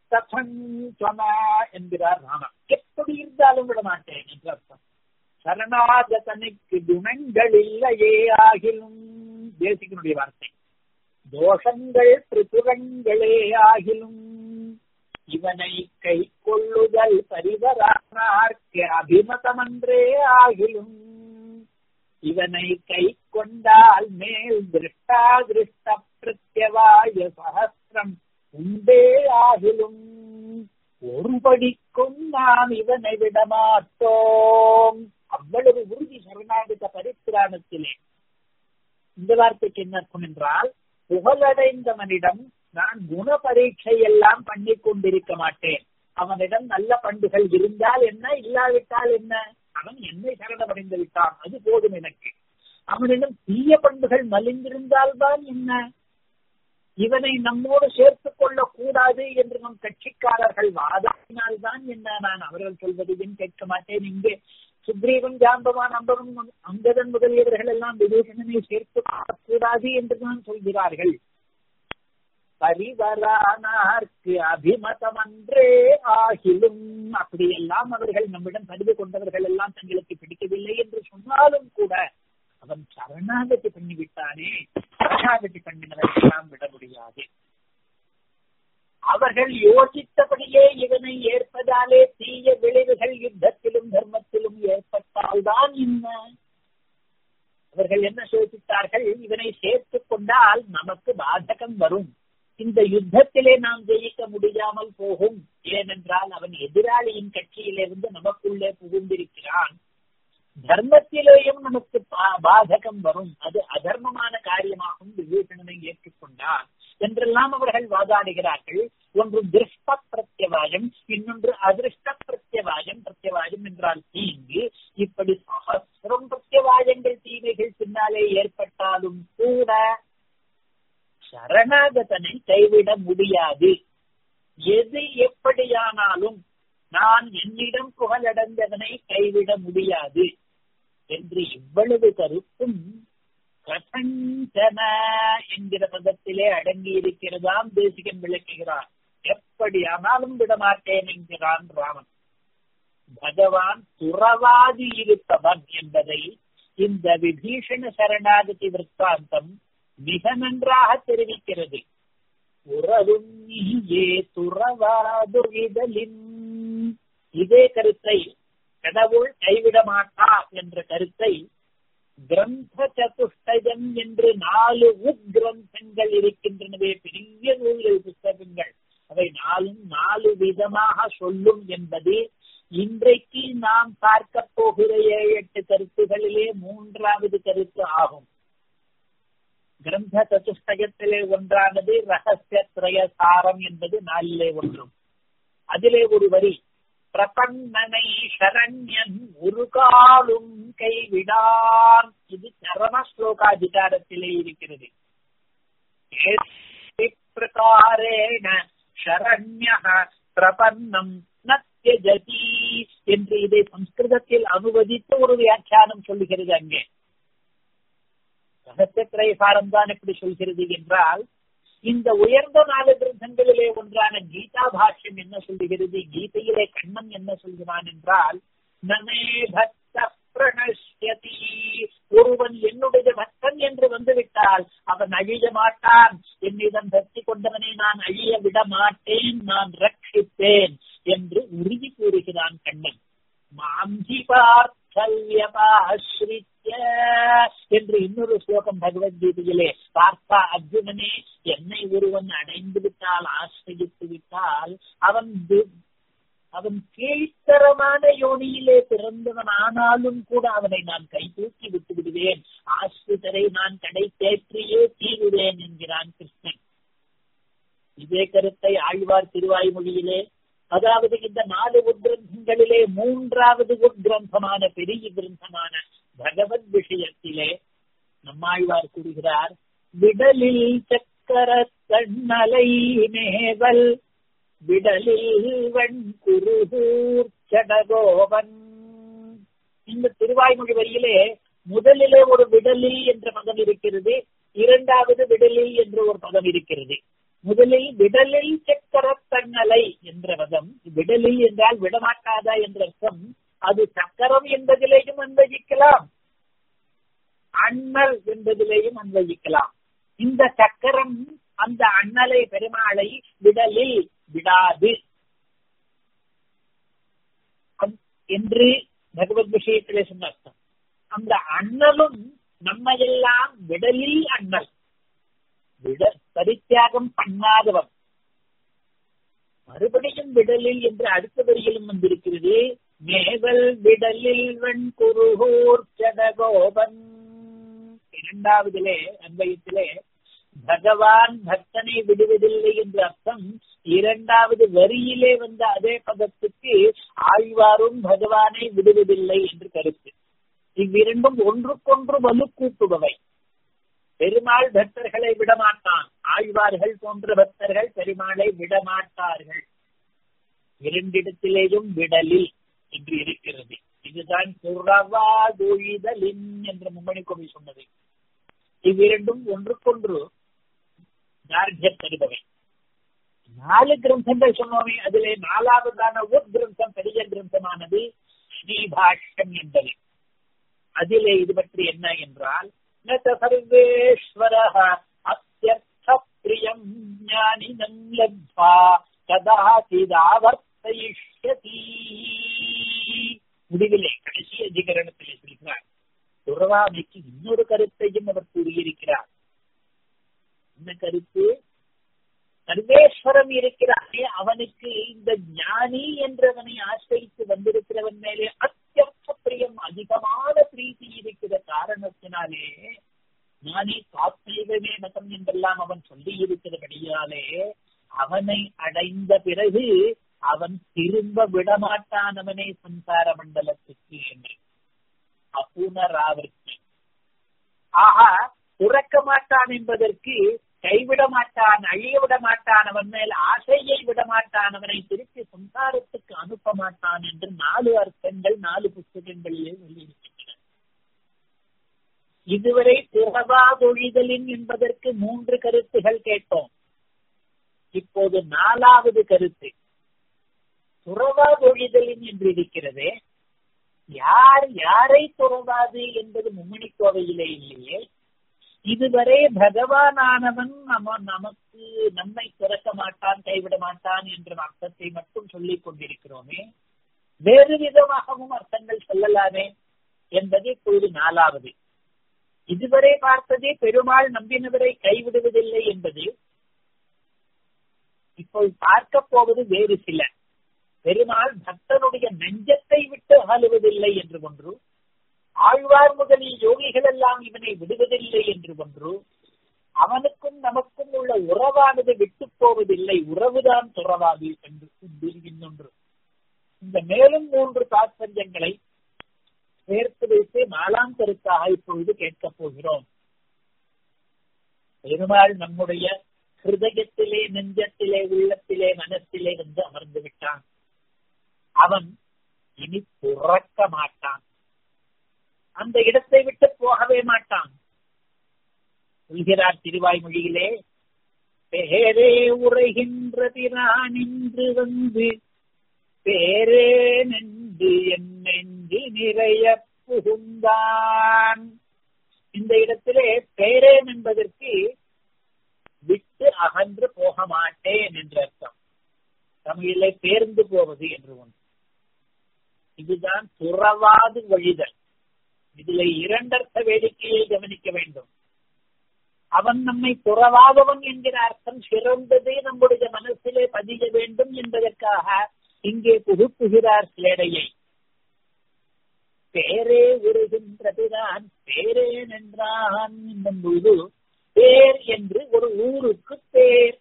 என்கிறார் ராமன் எப்படி இருந்தாலும் விடமாட்டேன் என்று அர்த்தம் சரணாகதனுக்கு குணங்கள் இல்லையே ஆகிலும் தேசிகனுடைய வார்த்தை தோஷங்கள் திரிபுரங்களே ஆகிலும் இவனை கை கொள்ளுதல் பரிவரானார்க்கு அபிமதமன்றே ஆகிலும் இவனை கை கொண்டால் மேல் திருஷ்டா திருஷ்ட பிரத்யவாய சகசிரம் உண்டே ஆகிலும் ஒருபடிக்கும் நாம் இவனை விடமாட்டோம் அவ்வளவு உறுதி சரணாகத பரித்திராணத்திலே இந்த வார்த்தைக்கு என்ன அர்த்தம் என்றால் புகழடைந்தவனிடம் நான் குண பரீட்சை எல்லாம் பண்ணி கொண்டிருக்க மாட்டேன் அவனிடம் நல்ல பண்புகள் இருந்தால் என்ன இல்லாவிட்டால் என்ன அவன் என்னை சரணமடைந்து விட்டான் அது போதும் எனக்கு அவனிடம் தீய பண்புகள் மலிந்திருந்தால் தான் என்ன இவனை நம்மோடு சேர்த்துக் கொள்ளக் கூடாது என்று நம் கட்சிக்காரர்கள் வாதாடினால் தான் என்ன நான் அவர்கள் சொல்வதையும் கேட்க மாட்டேன் இங்கே சுக்ரீவன் ஜாம்பவான் அம்பவன் அங்கதன் முதலியவர்கள் எல்லாம் விபூஷணனை சேர்த்துக் கொள்ளக்கூடாது என்று தான் சொல்கிறார்கள் பரிவரானார்க்கு அபிமதம் அன்றே ஆகிலும் அப்படியெல்லாம் அவர்கள் நம்மிடம் பதிவு கொண்டவர்கள் எல்லாம் தங்களுக்கு பிடிக்கவில்லை என்று சொன்னாலும் கூட அவன் சரணாகதி பண்ணிவிட்டானே சரணாகதி பண்ணினவர்களெல்லாம் விட முடியாது அவர்கள் யோசித்தபடியே இவனை ஏற்பதாலே தீய விளைவுகள் யுத்தத்திலும் தர்மத்திலும் ஏற்பட்டால்தான் என்ன அவர்கள் என்ன யோசித்தார்கள் இவனை சேர்த்துக் கொண்டால் நமக்கு பாதகம் வரும் இந்த யுத்தத்திலே நாம் ஜெயிக்க முடியாமல் போகும் ஏனென்றால் அவன் எதிராளியின் கட்சியிலிருந்து நமக்குள்ளே புகுந்திருக்கிறான் தர்மத்திலேயும் நமக்கு பாதகம் வரும் அது அதர்மமான காரியமாகவும் விபூஷணனை ஏற்றுக்கொண்டார் என்றெல்லாம் அவர்கள் வாதாடுகிறார்கள் ஒன்று திருஷ்ட பிரத்யவாயம் இன்னொன்று அதிருஷ்ட பிரத்யவாயம் பிரத்யவாயம் என்றால் தீங்கு இப்படி சகசிரம் பிரத்யவாயங்கள் தீமைகள் பின்னாலே ஏற்பட்டாலும் கூட சரணாகதனை கைவிட முடியாது எது எப்படியானாலும் நான் என்னிடம் புகழடைந்தவனை கைவிட முடியாது என்று இவ்வளவு கருத்தும் கசஞ்சன என்கிற பதத்திலே அடங்கி இருக்கிறதாம் தேசிகன் விளக்குகிறார் எப்படியானாலும் விடமாட்டேன் என்கிறான் ராமன் பகவான் துறவாதி இருப்பவன் என்பதை இந்த விபீஷண சரணாகதி விற்த்தாந்தம் மிக நன்றாக தெரிவிக்கிறது உறவும் நீயே துறவாதுவிதலின் இதே கருத்தை கடவுள் கைவிட மாட்டார் என்ற கருத்தை கிரந்த சதுஷ்டயம் என்று நாலு உட்கிரந்தங்கள் இருக்கின்றனவே பெரிய நூல்கள் புத்தகங்கள் அவை நாலும் நாலு விதமாக சொல்லும் என்பது இன்றைக்கு நாம் பார்க்க போகிற ஏழு எட்டு கருத்துகளிலே மூன்றாவது கருத்து ஆகும் கிரந்த சதுஷ்டயத்திலே ஒன்றானது ரகசிய திரயசாரம் என்பது நாளிலே ஒன்றும் அதிலே ஒரு வரி பிரபன்னனை சரண்யன் ஒரு காலும் கைவிடான் இது சரம ஸ்லோகாதிகாரத்திலே இருக்கிறது பிரகாரேண சரண்ய பிரபன்னம் நத்தியஜதி என்று இதை சம்ஸ்கிருதத்தில் அனுவதித்து ஒரு வியாக்கியானம் சொல்லுகிறது அங்கே ரகசியத்திரைசாரம் தான் எப்படி சொல்கிறது என்றால் இந்த உயர்ந்த நாலு கிரந்தங்களிலே ஒன்றான கீதா பாஷ்யம் என்ன சொல்லுகிறது கீதையிலே கண்ணன் என்ன சொல்கிறான் என்றால் நமே பக்த பிரணஷ்யதி ஒருவன் என்னுடைய பக்தன் என்று வந்துவிட்டால் அவன் அழிய மாட்டான் என்னிடம் பக்தி கொண்டவனை நான் அழிய விட மாட்டேன் நான் ரட்சிப்பேன் என்று உறுதி கூறுகிறான் கண்ணன் மாஞ்சி பார்த்தல்யபாஸ்ரித்ய என்று இன்னொரு ஸ்லோகம் பகவத்கீதையிலே பார்த்தா அர்ஜுனனே என்னை ஒருவன் அடைந்து விட்டால் ஆசிரியித்து விட்டால் அவன் அவன் கீழ்த்தரமான யோனியிலே பிறந்தவன் ஆனாலும் கூட அவனை நான் கை தூக்கி விட்டு விடுவேன் ஆசிரியரை நான் கடை தேற்றியே தீருவேன் என்கிறான் கிருஷ்ணன் இதே கருத்தை ஆழ்வார் திருவாய்மொழியிலே அதாவது இந்த நாலு உட்கிரந்தங்களிலே மூன்றாவது உட்கிரந்தமான பெரிய கிரந்தமான பகவத் விஷயத்திலே நம்மாழ்வார் கூறுகிறார் விடலில் சக்கர கண்ணலை மேவல் விடலில் வெண் குருகூர் சடகோபன் இந்த திருவாய்மொழி வரியிலே முதலிலே ஒரு விடலில் என்ற பதம் இருக்கிறது இரண்டாவது விடலில் என்ற ஒரு பதம் இருக்கிறது முதலில் விடலில் சக்கர தன்னலை என்ற பதம் விடலில் என்றால் விடமாட்டாதா என்ற அர்த்தம் அது சக்கரம் என்பதிலேயும் அன்வயிக்கலாம் அண்ணல் என்பதிலேயும் அன்வயிக்கலாம் இந்த சக்கரம் அந்த அண்ணலை பெருமாளை விடலில் விடாது என்று பகவத் விஷயத்திலே சொன்ன அர்த்தம் அந்த அண்ணலும் நம்மையெல்லாம் விடலில் அண்ணல் விட பரித்தியாகம் பண்ணாதவன் மறுபடியும் விடலில் என்று அடுத்த வரியிலும் வந்திருக்கிறது மேவல் விடலில் வெண் குருகூர் சடகோபன் இரண்டாவதிலே அன்பயத்திலே பகவான் பக்தனை விடுவதில்லை என்ற அர்த்தம் இரண்டாவது வரியிலே வந்த அதே பதத்துக்கு ஆழ்வாரும் பகவானை விடுவதில்லை என்று கருத்து இவ்விரண்டும் ஒன்றுக்கொன்று வலுக்கூட்டுபவை பெருமாள் பக்தர்களை விடமாட்டான் ஆழ்வார்கள் போன்ற பக்தர்கள் பெருமாளை விடமாட்டார்கள் இரண்டிடத்திலேயும் விடலில் என்று இருக்கிறது இதுதான் துறவா தொழிதலின் என்ற மும்மணி கோவி சொன்னது இவ்விரண்டும் ஒன்றுக்கொன்று தார்ஜ்யம் தருபவை நாலு கிரந்தங்கள் சொன்னோமே அதிலே நாலாவதான உத் கிரந்தம் பெரிய கிரந்தமானது ஸ்ரீபாஷ்யம் என்பது அதிலே இது பற்றி என்ன என்றால் ந சர்வேஸ்வர அத்தியர்த்த பிரியம் ஞானினம் லப்வா கதாசிதாவர்த்தயிஷ்யதி முடிவிலே கடைசி அதிகரணத்திலே சொல்கிறார் துறவாமைக்கு இன்னொரு கருத்தையும் அவர் கூறியிருக்கிறார் என்ன கருத்து சர்வேஸ்வரம் இருக்கிறானே அவனுக்கு இந்த ஞானி என்றவனை ஆசிரித்து வந்திருக்கிறவன் மேலே அத்தியர்த்த பிரியம் அதிகமான பிரீத்தி இருக்கிற காரணத்தினாலே ஞானி காத்தைவமே மதம் என்றெல்லாம் அவன் சொல்லி இருக்கிறபடியாலே அவனை அடைந்த பிறகு அவன் திரும்ப விடமாட்டான் அவனை சம்சார மண்டலத்துக்கு என்று அப்புனராவர்த்தி ஆஹா துறக்க மாட்டான் என்பதற்கு கைவிட மாட்டான் அழிய விட மாட்டான் அவன் மேல் ஆசையை விட மாட்டான் அவனை திருப்பி சம்சாரத்துக்கு அனுப்ப மாட்டான் என்று நாலு அர்த்தங்கள் நாலு புத்தகங்களிலே சொல்லியிருக்கின்றன இதுவரை துறவா தொழிதலின் என்பதற்கு மூன்று கருத்துகள் கேட்டோம் இப்போது நாலாவது கருத்து துறவா தொழிதலின் என்று இருக்கிறதே யார் யாரை துறவாது என்பது மும்மணி கோவையிலே இல்லையே இதுவரை பகவானானவன் நம்ம நமக்கு நம்மை துறக்க மாட்டான் கைவிட மாட்டான் என்ற அர்த்தத்தை மட்டும் சொல்லிக் கொண்டிருக்கிறோமே வேறு விதமாகவும் அர்த்தங்கள் சொல்லலாமே என்பது இப்பொழுது நாலாவது இதுவரை பார்த்ததே பெருமாள் நம்பினவரை கைவிடுவதில்லை என்பது இப்போது பார்க்க போவது வேறு சில பெருமாள் பக்தனுடைய நெஞ்சத்தை விட்டு அகலுவதில்லை என்று ஒன்று ஆழ்வார் முதலிய யோகிகள் எல்லாம் இவனை விடுவதில்லை என்று ஒன்று அவனுக்கும் நமக்கும் உள்ள உறவானது விட்டு போவதில்லை உறவுதான் துறவாது என்று இன்னொன்று இந்த மேலும் மூன்று தாற்பயங்களை சேர்த்து வைத்து நாலாம் கருத்தாக இப்பொழுது கேட்கப் போகிறோம் பெருமாள் நம்முடைய ஹிருதயத்திலே நெஞ்சத்திலே உள்ளத்திலே மனத்திலே வந்து அமர்ந்து விட்டான் அவன் இனி துறக்க மாட்டான் அந்த இடத்தை விட்டு போகவே மாட்டான் சொல்கிறார் திருவாய்மொழியிலே பேரே உரைகின்ற பிரான் இன்று வந்து பேரே நின்று என் நெஞ்சு நிறைய புகுந்தான் இந்த இடத்திலே பேரேன் என்பதற்கு விட்டு அகன்று போக மாட்டேன் என்று அர்த்தம் தமிழிலே பேர்ந்து போவது என்று ஒன்று இதுதான் துறவாது வழிதல் இதுல இரண்டர்த்த வேடிக்கையை கவனிக்க வேண்டும் அவன் நம்மை துறவாதவன் என்கிற அர்த்தம் சிறந்ததே நம்முடைய மனசிலே பதிய வேண்டும் என்பதற்காக இங்கே புகுப்புகிறார் சிலேடையை பேரே உருகின்றதுதான் பேரேன் என்றான் என்னும் பொழுது பேர் என்று ஒரு ஊருக்கு பேர்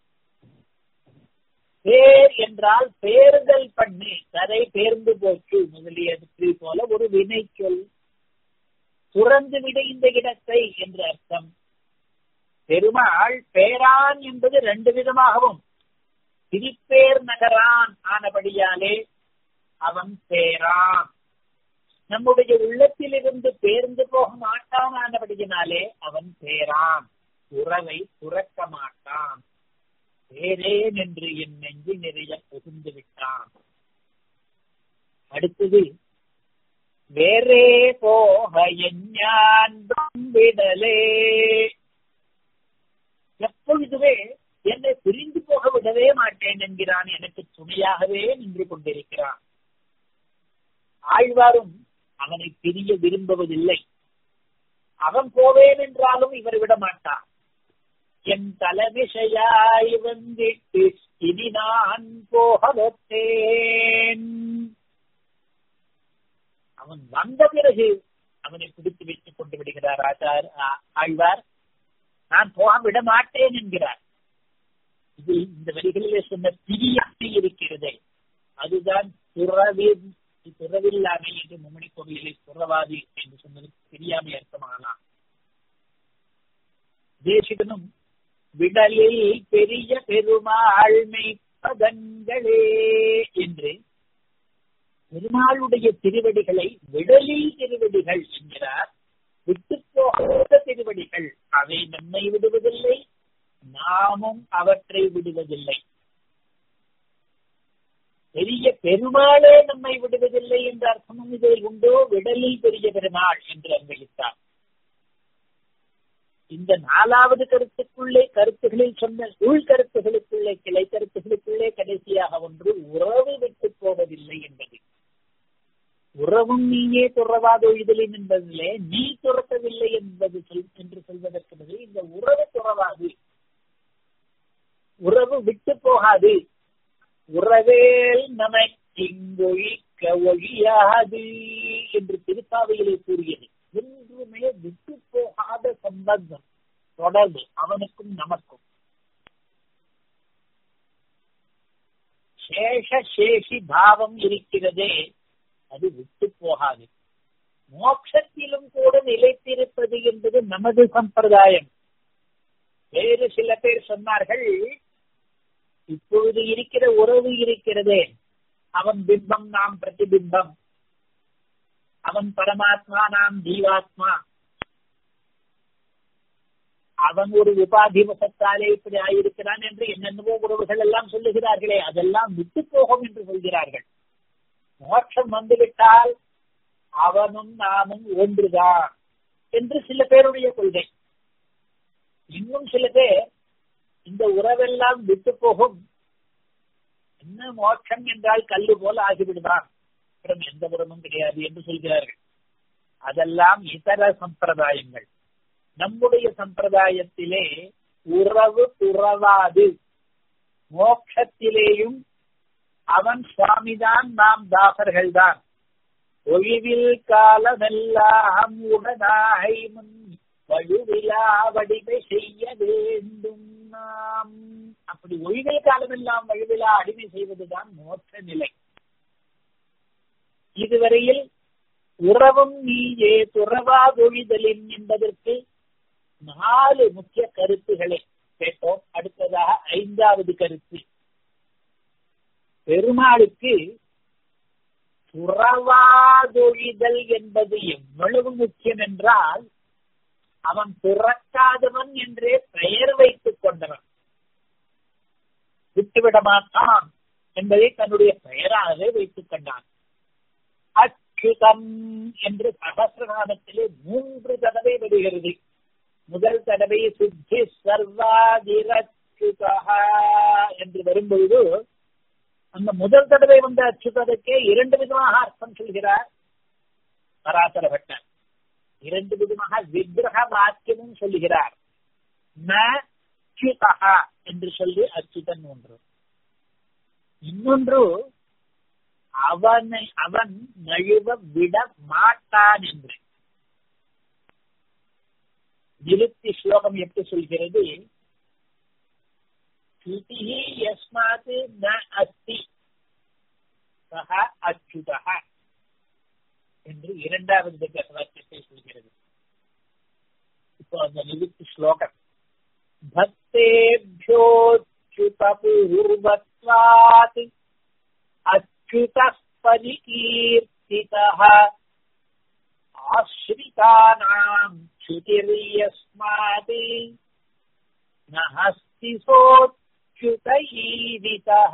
பேர் என்றால் பேறுதல் பண்ணி கரை பேர்ந்து போச்சு முதலியது போல ஒரு வினை சொல் துறந்து விட இந்த இடத்தை என்று அர்த்தம் பெருமாள் பேரான் என்பது ரெண்டு விதமாகவும் சிரிப்பேர் நகரான் ஆனபடியாலே அவன் பேரான் நம்முடைய உள்ளத்திலிருந்து பேர்ந்து போக மாட்டான் ஆனபடியினாலே அவன் பேரான் உறவை துறக்க மாட்டான் பேரேன் என்று என் நெஞ்சு நிறைய புகுந்து விட்டான் அடுத்தது வேறே போக எஞ்ஞான் விடலே எப்பொழுதுமே என்னை பிரிந்து போக விடவே மாட்டேன் என்கிறான் எனக்கு துணையாகவே நின்று கொண்டிருக்கிறான் ஆழ்வாரும் அவனை பிரிய விரும்புவதில்லை அவன் போவேன் என்றாலும் இவர் விட மாட்டான் என் தலைவிசையாய் வந்திட்டு இனி நான் போக வைத்தேன் அவன் வந்த பிறகு அவனை பிடித்து வைத்துக் கொண்டு விடுகிறார் ஆச்சார் ஆழ்வார் நான் போக விட மாட்டேன் என்கிறார் இது இந்த வரிகளிலே சொன்ன பிரியாமை இருக்கிறதே அதுதான் துறவி துறவில்லாமை என்று மும்மணி கோவிலில் துறவாதி என்று சொன்னதுக்கு பிரியாமை அர்த்தமாகலாம் தேசிகனும் விடலில் பெரிய பெருமாள்மை பதங்களே என்று பெருமாளுடைய திருவடிகளை விடலில் திருவடிகள் என்கிறார் விட்டு போகாத திருவடிகள் அவை நம்மை விடுவதில்லை நாமும் அவற்றை விடுவதில்லை பெரிய பெருமாளே நம்மை விடுவதில்லை என்ற அர்த்தமும் இதில் உண்டோ விடலில் பெரிய பெருமாள் என்று அன்வயித்தார் இந்த நாலாவது கருத்துக்குள்ளே கருத்துகளில் சொன்ன உள் கருத்துகளுக்குள்ளே கிளை கருத்துகளுக்குள்ளே கடைசியாக ஒன்று உறவு விட்டு போவதில்லை என்பது உறவும் நீயே துறவாதொழிதலின் என்பதிலே நீ துறக்கவில்லை என்பது சொல் என்று சொல்வதற்கு பதில் இந்த உறவு துறவாது உறவு விட்டு போகாது உறவேல் நமக்கிங்கொழிக்க ஒழியாது என்று திருப்பாவையிலே கூறியது என்றுமே விட்டு போகாத சம்பந்தம் தொடர்பு அவனுக்கும் நமக்கும் சேஷ சேஷி பாவம் இருக்கிறதே அது விட்டு போகாது மோட்சத்திலும் கூட நிலைத்திருப்பது என்பது நமது சம்பிரதாயம் வேறு சில பேர் சொன்னார்கள் இப்பொழுது இருக்கிற உறவு இருக்கிறதே அவன் பிம்பம் நாம் பிரதிபிம்பம் அவன் பரமாத்மா நாம் ஜீவாத்மா அவன் ஒரு உபாதி வசத்தாலே இப்படி ஆயிருக்கிறான் என்று என்னென்னவோ உறவுகள் எல்லாம் சொல்லுகிறார்களே அதெல்லாம் விட்டு போகும் என்று சொல்கிறார்கள் மோட்சம் வந்துவிட்டால் அவனும் நாமும் ஒன்றுதான் என்று சில பேருடைய கொள்கை இன்னும் சில பேர் இந்த உறவெல்லாம் விட்டு போகும் என்ன மோட்சம் என்றால் கல்லு போல ஆகிவிடுவான் அப்புறம் எந்த உறவும் கிடையாது என்று சொல்கிறார்கள் அதெல்லாம் இதர சம்பிரதாயங்கள் நம்முடைய சம்பிரதாயத்திலே உறவு துறவாது மோட்சத்திலேயும் அவன் சுவாமிதான் நாம் தாசர்கள் தான் ஒழிவில் காலமெல்லாம் உடனாகை முன் வழுவிலா வடிவை செய்ய வேண்டும் நாம் அப்படி ஒழிவில் காலமெல்லாம் வழுவிலா அடிமை செய்வதுதான் மோட்ச நிலை இதுவரையில் உறவும் நீயே துறவாதொழிதலின் என்பதற்கு நாலு முக்கிய கருத்துக்களை கேட்டோம் அடுத்ததாக ஐந்தாவது கருத்து பெருமாளுக்கு துறவாதொழிதல் என்பது எவ்வளவு முக்கியம் என்றால் அவன் பிறக்காதவன் என்றே பெயர் வைத்துக் கொண்டவன் விட்டுவிட மாட்டான் என்பதை தன்னுடைய பெயராகவே வைத்துக் கொண்டான் அச்சுதம் என்று சகசிரநாமத்திலே மூன்று தடவை வருகிறது முதல் தடவை சுத்தி சர்வாதிரச்சுதா என்று வரும்பொழுது அந்த முதல் தடவை வந்த அச்சுதத்துக்கே இரண்டு விதமாக அர்த்தம் சொல்கிறார் பராசர பட்டர் இரண்டு விதமாக விக்கிரக வாக்கியமும் சொல்லுகிறார் நச்சுதா என்று சொல்லி அச்சுதன் ஒன்று இன்னொன்று அவனை அவன் நழுவ விட மாட்டான் என்று நிறுத்தி ஸ்லோகம் எப்படி சொல்கிறது ஸ்ருதிஹி யஸ்மாத் ந அஸ்தி சஹ அச்சுதா என்று இரண்டாவது வாக்கியத்தை சொல்கிறது இப்போ அந்த நிறுத்தி ஸ்லோகம் अच्युतपूर्वत्वात् अच्युतः परिकीर्तितः आश्रितानाम् च्युतिर्यस्मात् न हस्ति सोच्युतईदितः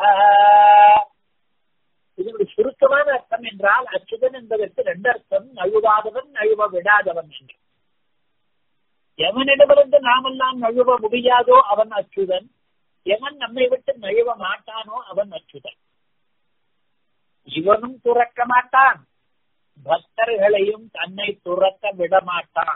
இதனுடைய சுருக்கமான அர்த்தம் என்றால் அச்சுதன் என்பதற்கு ரெண்டு அர்த்தம் நழுவாதவன் நழுவ விடாதவன் என்று எவனிடமிருந்து நாமெல்லாம் நழுவ முடியாதோ அவன் அச்சுதன் எவன் நம்மை விட்டு நழுவ மாட்டானோ அவன் அச்சுதன் இவனும் துறக்க மாட்டான் பக்தர்களையும் தன்னை துறக்க விட மாட்டான்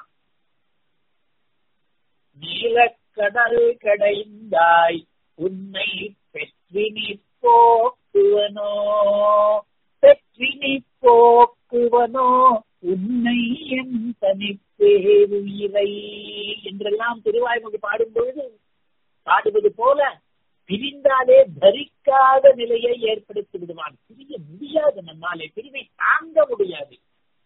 நீலக்கடல் கடைந்தாய் உன்னை பெற்றினி போக்குவனோ பெற்றினி போக்குவனோ உன்னை என் தனிப்பேருயிரை என்றெல்லாம் திருவாய்மொழி பாடும் பொழுது பாடுவது போல பிரிந்தாலே தரிக்காத நிலையை ஏற்படுத்தி விடுவான் பிரிய முடியாது நம்மாலே பிரிவை தாங்க முடியாது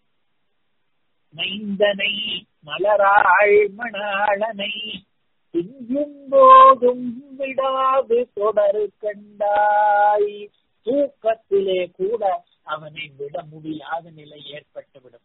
மைந்தனை மலராள் மணாளனை இங்கும் போதும் விடாது தொடர் கண்டாய் தூக்கத்திலே கூட அவனை விட முடியாத நிலை ஏற்பட்டுவிடும்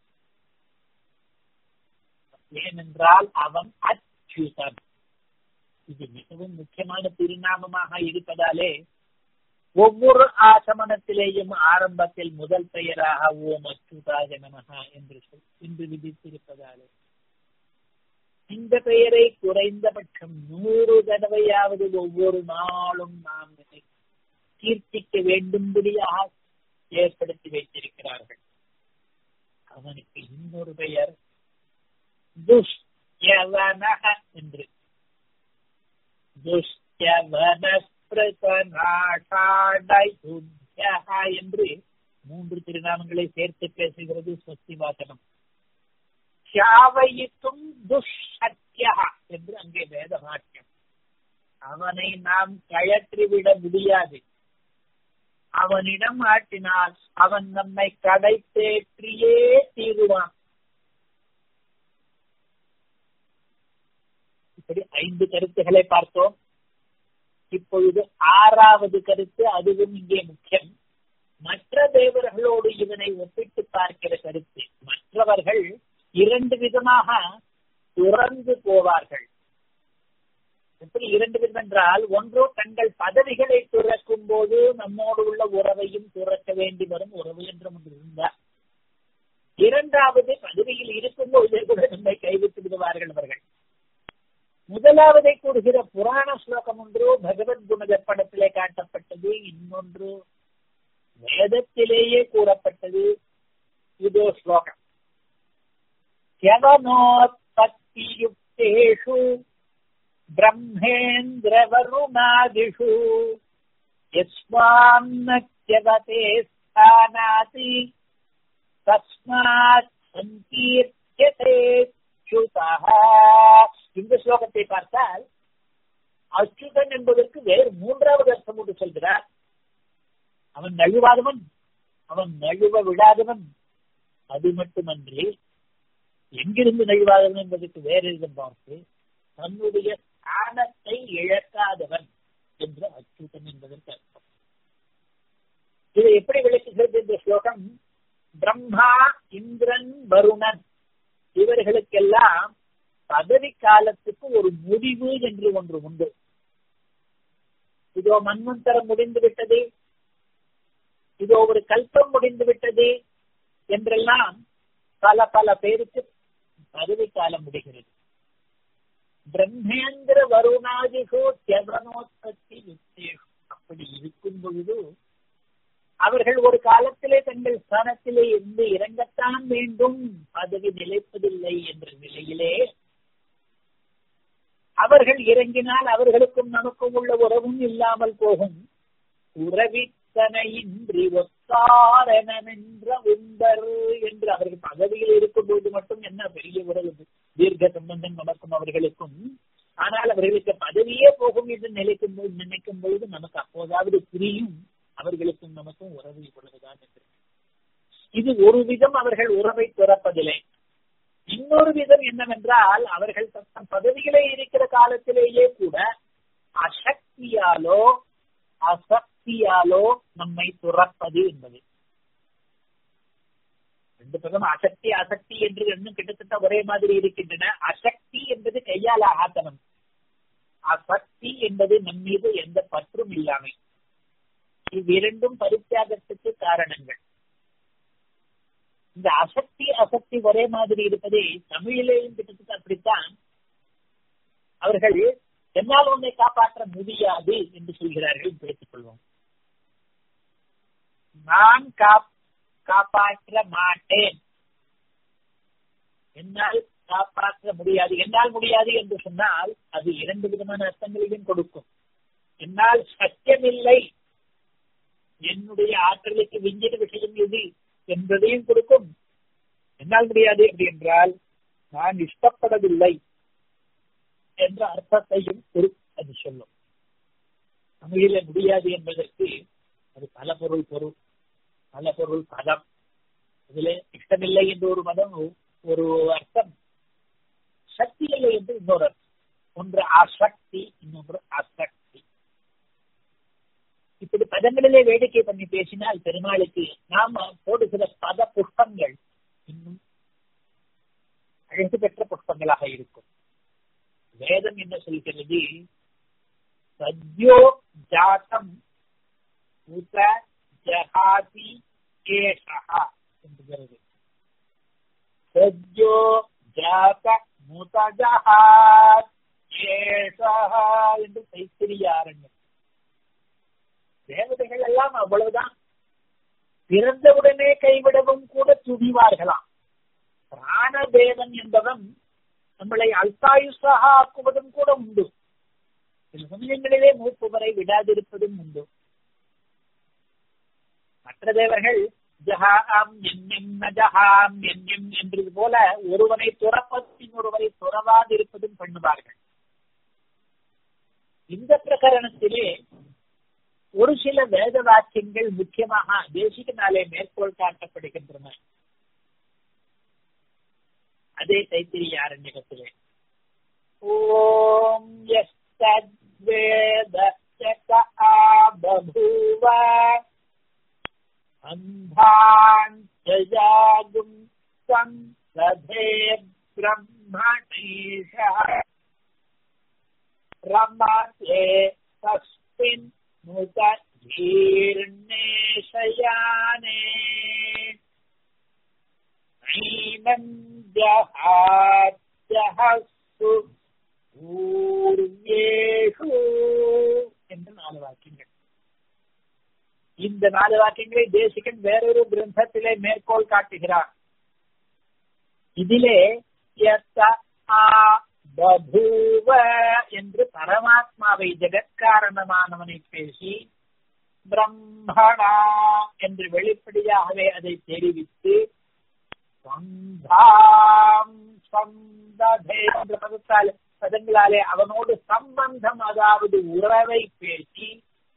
ஏனென்றால் அவன் அச்சுதன் இது மிகவும் முக்கியமான திருநாமமாக இருப்பதாலே ஒவ்வொரு ஆசமனத்திலேயும் ஆரம்பத்தில் முதல் பெயராக ஓம் அச்சுதாய நமகா என்று சொல் என்று விதித்திருப்பதாலே இந்த பெயரை குறைந்தபட்சம் நூறு தடவையாவது ஒவ்வொரு நாளும் நாம் கீர்த்திக்க வேண்டும்படியாக ஏற்படுத்தி வைத்திருக்கிறார்கள் அவனுக்கு இன்னொரு பெயர் துஷ்யவனக என்று என்று மூன்று திருநாமங்களை சேர்த்து பேசுகிறது ஸ்வஸ்தி வாசனம் தியாவயித்தும் துஷத்யா என்று அங்கே வேத வாக்கியம் அவனை நாம் கழற்றிவிட முடியாது அவனிடம் ஆட்டினால் அவன் நம்மை கடை தேற்றியே தீருவான் இப்படி ஐந்து கருத்துக்களை பார்த்தோம் இப்பொழுது ஆறாவது கருத்து அதுவும் இங்கே முக்கியம் மற்ற தேவர்களோடு இவனை ஒப்பிட்டு பார்க்கிற கருத்து மற்றவர்கள் இரண்டு விதமாக துறந்து போவார்கள் எப்படி இரண்டு விதம் என்றால் ஒன்றோ தங்கள் பதவிகளை துறக்கும் போது நம்மோடு உள்ள உறவையும் துறக்க வேண்டி வரும் உறவு என்று ஒன்று இருந்தார் இரண்டாவது பதவியில் இருக்கும் போதே கூட நம்மை கைவிட்டு விடுவார்கள் அவர்கள் முதலாவதை கூறுகிற புராண ஸ்லோகம் ஒன்று பகவத் குண படத்திலே காட்டப்பட்டது இன்னொன்று வேதத்திலேயே கூறப்பட்டது இதோ ஸ்லோகம் யவனோத்பத்தியுக்தேஷு ब्रह्मेन्द्रवरुणादिषु यस्मान्नत्यवते स्थानाति तस्मात् சங்கீர்த்தியதே இந்த ஸ்லோகத்தை பார்த்தால் அச்சுதன் என்பதற்கு வேறு மூன்றாவது அர்த்தம் என்று சொல்கிறார் அவன் நழுவாதவன் அவன் நழுவ விடாதவன் அது மட்டுமன்றி எங்கிருந்து நழுவாதவன் என்பதற்கு வேறு விதம் பார்த்து தன்னுடைய ஸ்தானத்தை இழக்காதவன் என்று அச்சுதன் என்பதற்கு அர்த்தம் இதை எப்படி விளக்குகிறது இந்த ஸ்லோகம் பிரம்மா இந்திரன் வருணன் இவர்களுக்கெல்லாம் பதவி காலத்துக்கு ஒரு முடிவு என்று ஒன்று உண்டு இதோ மன்வந்தரம் முடிந்து விட்டது இதோ ஒரு கல்பம் முடிந்து விட்டது என்றெல்லாம் பல பல பேருக்கு பதவி காலம் முடிகிறது பிரம்மேந்திர வருணாதிகோ தியவனோத்பத்தி யுக்தேஷு அப்படி இருக்கும் பொழுது அவர்கள் ஒரு காலத்திலே தங்கள் ஸ்தானத்திலே இருந்து இறங்கத்தான் வேண்டும் பதவி நிலைப்பதில்லை என்ற நிலையிலே அவர்கள் இறங்கினால் அவர்களுக்கும் நமக்கும் உள்ள உறவும் இல்லாமல் போகும் உறவித்தனையின்றி ஒத்தாரணமென்ற உண்டர் என்று அவர்கள் பதவியில் இருக்கும்போது மட்டும் என்ன பெரிய உறவு தீர்க்க சம்பந்தம் நமக்கும் அவர்களுக்கும் ஆனால் அவர்களுக்கு பதவியே போகும் என்று நினைக்கும் போது நினைக்கும் பொழுது நமக்கு அப்போதாவது புரியும் அவர்களுக்கும் நமக்கும் உறவு இவ்வளவுதான் என்று இது ஒரு விதம் அவர்கள் உறவை துறப்பதில்லை இன்னொரு விதம் என்னவென்றால் அவர்கள் தத்தம் பதவிகளே இருக்கிற காலத்திலேயே கூட அசக்தியாலோ அசக்தியாலோ நம்மை துறப்பது என்பது ரெண்டு பக்கம் அசக்தி அசக்தி என்று ரெண்டும் கிட்டத்தட்ட ஒரே மாதிரி இருக்கின்றன அசக்தி என்பது கையால் ஆகாத்தனம் அசக்தி என்பது நம் மீது எந்த பற்றும் இல்லாமை இவ்விரண்டும் பரித்தியாகத்துக்கு காரணங்கள் இந்த அசக்தி அசக்தி ஒரே மாதிரி இருப்பதை தமிழிலேயும் கிட்டத்தட்ட அப்படித்தான் அவர்கள் என்னால் உன்னை காப்பாற்ற முடியாது என்று சொல்கிறார்கள் பேசிக் கொள்வோம் நான் காப்பாற்ற மாட்டேன் என்னால் காப்பாற்ற முடியாது என்னால் முடியாது என்று சொன்னால் அது இரண்டு விதமான அர்த்தங்களையும் கொடுக்கும் என்னால் சத்தியமில்லை என்னுடைய ஆற்றலுக்கு விஞ்சின விஷயம் எது என்பதையும் கொடுக்கும் என்னால் முடியாது அப்படி என்றால் நான் இஷ்டப்படவில்லை என்ற அர்த்தத்தையும் அது சொல்லும் தமிழில முடியாது என்பதற்கு அது பல பொருள் பொருள் பல பொருள் பதம் இதுல இஷ்டமில்லை என்று ஒரு மதம் ஒரு அர்த்தம் சக்தி இல்லை என்று இன்னொரு அர்த்தம் ஒன்று அசக்தி இன்னொன்று அசக்தி இப்படி பதங்களிலே வேடிக்கை பண்ணி பேசினால் பெருமாளுக்கு நாம போடுகிற பத புஷ்பங்கள் இன்னும் அழகு பெற்ற புஷ்பங்களாக இருக்கும் வேதம் என்ன சொல்கிறது சத்யோ ஜாத்தம் உத ஜகாதி கேஷா என்கிறது சத்யோ ஜாத முதஜஹாத் கேஷா என்று தைத்திரியாரண்யம் தேவதைகள் எல்லாம் அவ்வளவுதான் பிறந்தவுடனே கைவிடவும் கூட துடிவார்களாம் பிராணதேவன் என்பவன் நம்மளை அல்பாயுஷாக ஆக்குவதும் கூட உண்டு சில சமயங்களிலே மூப்பு வரை விடாதிருப்பதும் உண்டு மற்ற தேவர்கள் ஜஹாம் என்னென்ன ஜஹாம் என்னென் என்றது போல ஒருவனை துறப்பதும் ஒருவரை துறவாதிருப்பதும் பண்ணுவார்கள் இந்த பிரகரணத்திலே ஒரு சில வேத வாக்கியங்கள் முக்கியமாக தேசிகனாலே மேற்கோள் காட்டப்படுகின்றன அதே தைத்திரிய அரண்யகத்திலே ஓம் வேத பபூவ அந்தான் ஜயாகும் சந்ததே பிரம்மணீஷ ரமதே தஸ்மின் முத ஜீர்ணேஷயானே ஐனம் ஜஹாஜஹஸ்து ஊர்வேஷு என்று நாலு வாக்கியங்கள் இந்த நாலு வாக்கியங்களை தேசிகன் வேறொரு கிரந்தத்திலே மேற்கோள் காட்டுகிறார் இதிலே பபூவ என்று பரமாத்மாவை ஜெகத்காரணமானவனை பேசி பிரம்மணா என்று வெளிப்படையாகவே அதை தெரிவித்து சந்தாம் சந்ததே என்ற பதத்தால் பதங்களாலே அவனோடு சம்பந்தம் அதாவது உறவை பேசி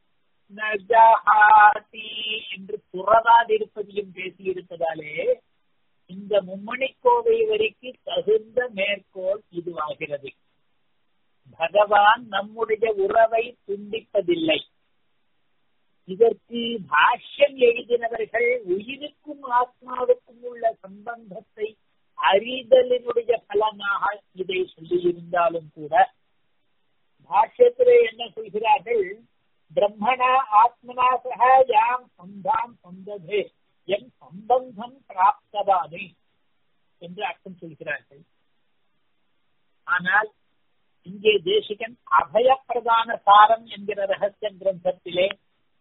நஜஹாதி என்று துறவாதிருப்பதையும் பேசி இருப்பதாலே இந்த மும்மணி கோவை வரைக்கு தகுந்த மேற்கோள் இதுவாகிறது பகவான் நம்முடைய உறவை துண்டிப்பதில்லை இதற்கு பாஷ்யம் எழுதினவர்கள் உயிருக்கும் ஆத்மாவுக்கும் உள்ள சம்பந்தத்தை அறிதலினுடைய பலனாக இதை சொல்லியிருந்தாலும் கூட பாஷ்யத்திலே என்ன சொல்கிறார்கள் பிரம்மணா ஆத்மனா சக யாம் சந்தாம் சந்ததே என் சம்பந்தம் பிராப்தவானே என்று அர்த்தம் சொல்கிறார்கள் ஆனால் இங்கே தேசிகன் அபயப்பிரதான சாரம் என்கிற ரகசிய கிரந்தத்திலே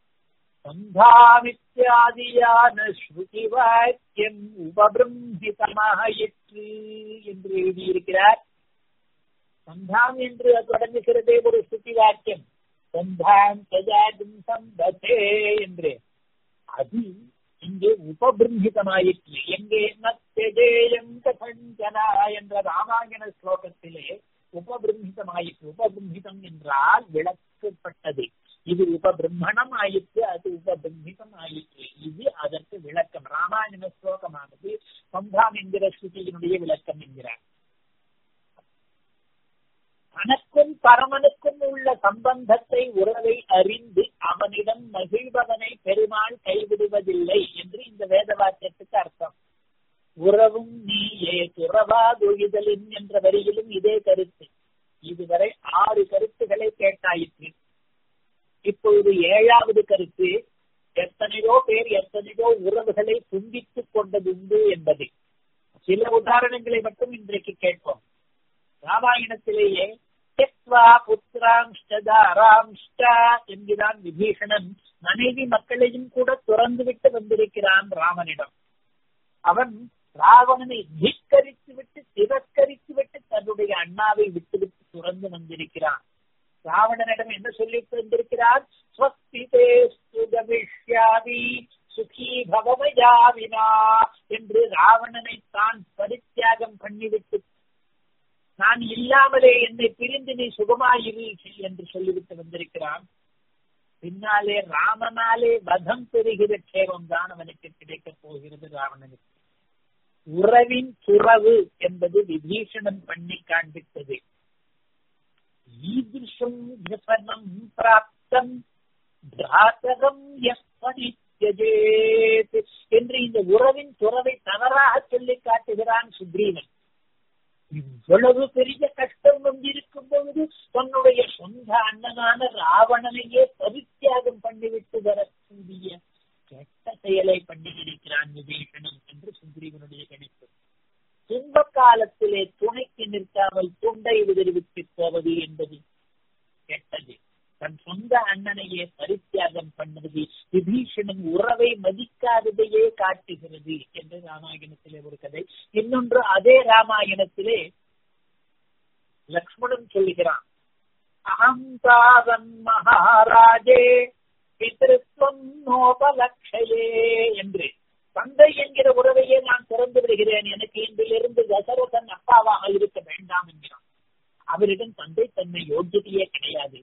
சந்தாமித்யாதியான ஸ்ருதி வாக்கியம் உபபிரம்ஹிதமாயிற்று என்று எழுதியிருக்கிறார் சந்தாம் என்று தொடங்குகிறதே ஒரு ஸ்ருதி வாக்கியம் சந்தாம் சஜாதும் சம்பதே என்று அது இங்கே உபபிரம்ஹிதமாயிற்று எங்கே நத்தேயம் கஞ்சனா என்ற ராமாயண ஸ்லோகத்திலே உபபிரம்ஹிதமாயிற்று உபபிரம்ஹிதம் என்றால் விளக்கப்பட்டது இது உபபிரம்மணம் ஆயிற்று அது உபபிரம்மிதம் ஆயிற்று இது அதற்கு விளக்கம் ராமாயண ஸ்லோகமானது சந்தாம் என்கிற ஸ்ருதியினுடைய விளக்கம் என்கிறார் தனக்கும் பரமனுக்கும் உள்ள சம்பந்தத்தை உறவை அறிந்து அவனிடம் மகிழ்பவனை பெருமாள் கைவிடுவதில்லை என்று இந்த வேத வாக்கியத்துக்கு அர்த்தம் உறவும் நீயே துறவாதொழிதலின் என்ற வரியிலும் இதே கருத்து இதுவரை ஆறு கருத்துக்களை கேட்டாயிற்று இப்பொழுது ஏழாவது கருத்து எத்தனையோ பேர் எத்தனையோ உறவுகளை துண்டித்துக் கொண்டதுண்டு என்பது சில உதாரணங்களை மட்டும் இன்றைக்கு கேட்போம் ராமாயணத்திலேயே என்கிறான் விபீஷணன் மனைவி மக்களையும் கூட துறந்து விட்டு வந்திருக்கிறான் ராமனிடம் அவன் ராவணனை திக்கரித்து விட்டு திரஸ்கரித்து விட்டு தன்னுடைய அண்ணாவை விட்டு விட்டு துறந்து வந்திருக்கிறான் ராவணனிடம் என்ன சொல்லி வந்திருக்கிறார் சுகி பவமயாவினா என்று ராவணனை தான் பரித்தியாகம் பண்ணிவிட்டு நான் இல்லாமலே என்னை பிரிந்து நீ சுகமாயிரு என்று சொல்லிவிட்டு வந்திருக்கிறான் பின்னாலே ராமனாலே வதம் பெறுகிற கேவம் தான் அவனுக்கு கிடைக்கப் போகிறது ராவணனுக்கு உறவின் துறவு என்பது விபீஷணன் பண்ணி காண்பித்தது ஈதிருஷம் வியசனம் பிராப்தம் பிராத்தகம் என்று இந்த உறவின் துறவை தவறாக சொல்லி காட்டுகிறான் சுக்ரீவன் இவ்வளவு பெரிய கஷ்டம் வந்திருக்கும் பொழுது தன்னுடைய சொந்த அண்ணனான ராவணனையே பரித்தியாகம் பண்ணிவிட்டு வரக்கூடிய கெட்ட செயலை பண்ணியிருக்கிறான் விபீஷணன் என்று சுக்ரீவனுடைய கணிப்பு துன்ப காலத்திலே துணைக்கு நிற்காமல் துண்டை விதறிவிட்டு போவது என்பது கெட்டது தன் சொந்த அண்ணனையே பரித்தியாகம் பண்ணுவது விபீஷணன் உறவை மதிக்காததையே காட்டுகிறது என்று ராமாயணத்திலே ஒரு கதை இன்னொன்று அதே ராமாயணத்திலே லக்ஷ்மணன் சொல்லுகிறான் அகம் தாவன் மகாராஜே பிதிருத்வம் நோபலக்ஷயே என்று தந்தை என்கிற உறவையே நான் திறந்து விடுகிறேன் எனக்கு இன்றிலிருந்து தசரதன் அப்பாவாக இருக்க வேண்டாம் என்கிறான் அவரிடம் தந்தை தன்மை யோகியதையே கிடையாது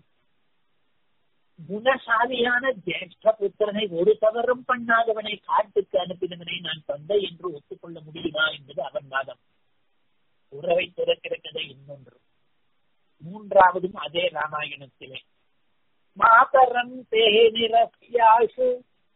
குணசாலியான ஜேஷ்ட புத்திரனை ஒரு தவறும் பண்ணாதவனை காட்டுக்கு அனுப்பினவனை நான் தந்தை என்று ஒத்துக்கொள்ள முடியுமா என்பது அவன் வாதம் உறவை திறக்கிற கதை இன்னொன்று மூன்றாவதும் அதே ராமாயணத்திலே மாதரம் தே நிரஸ்யாசு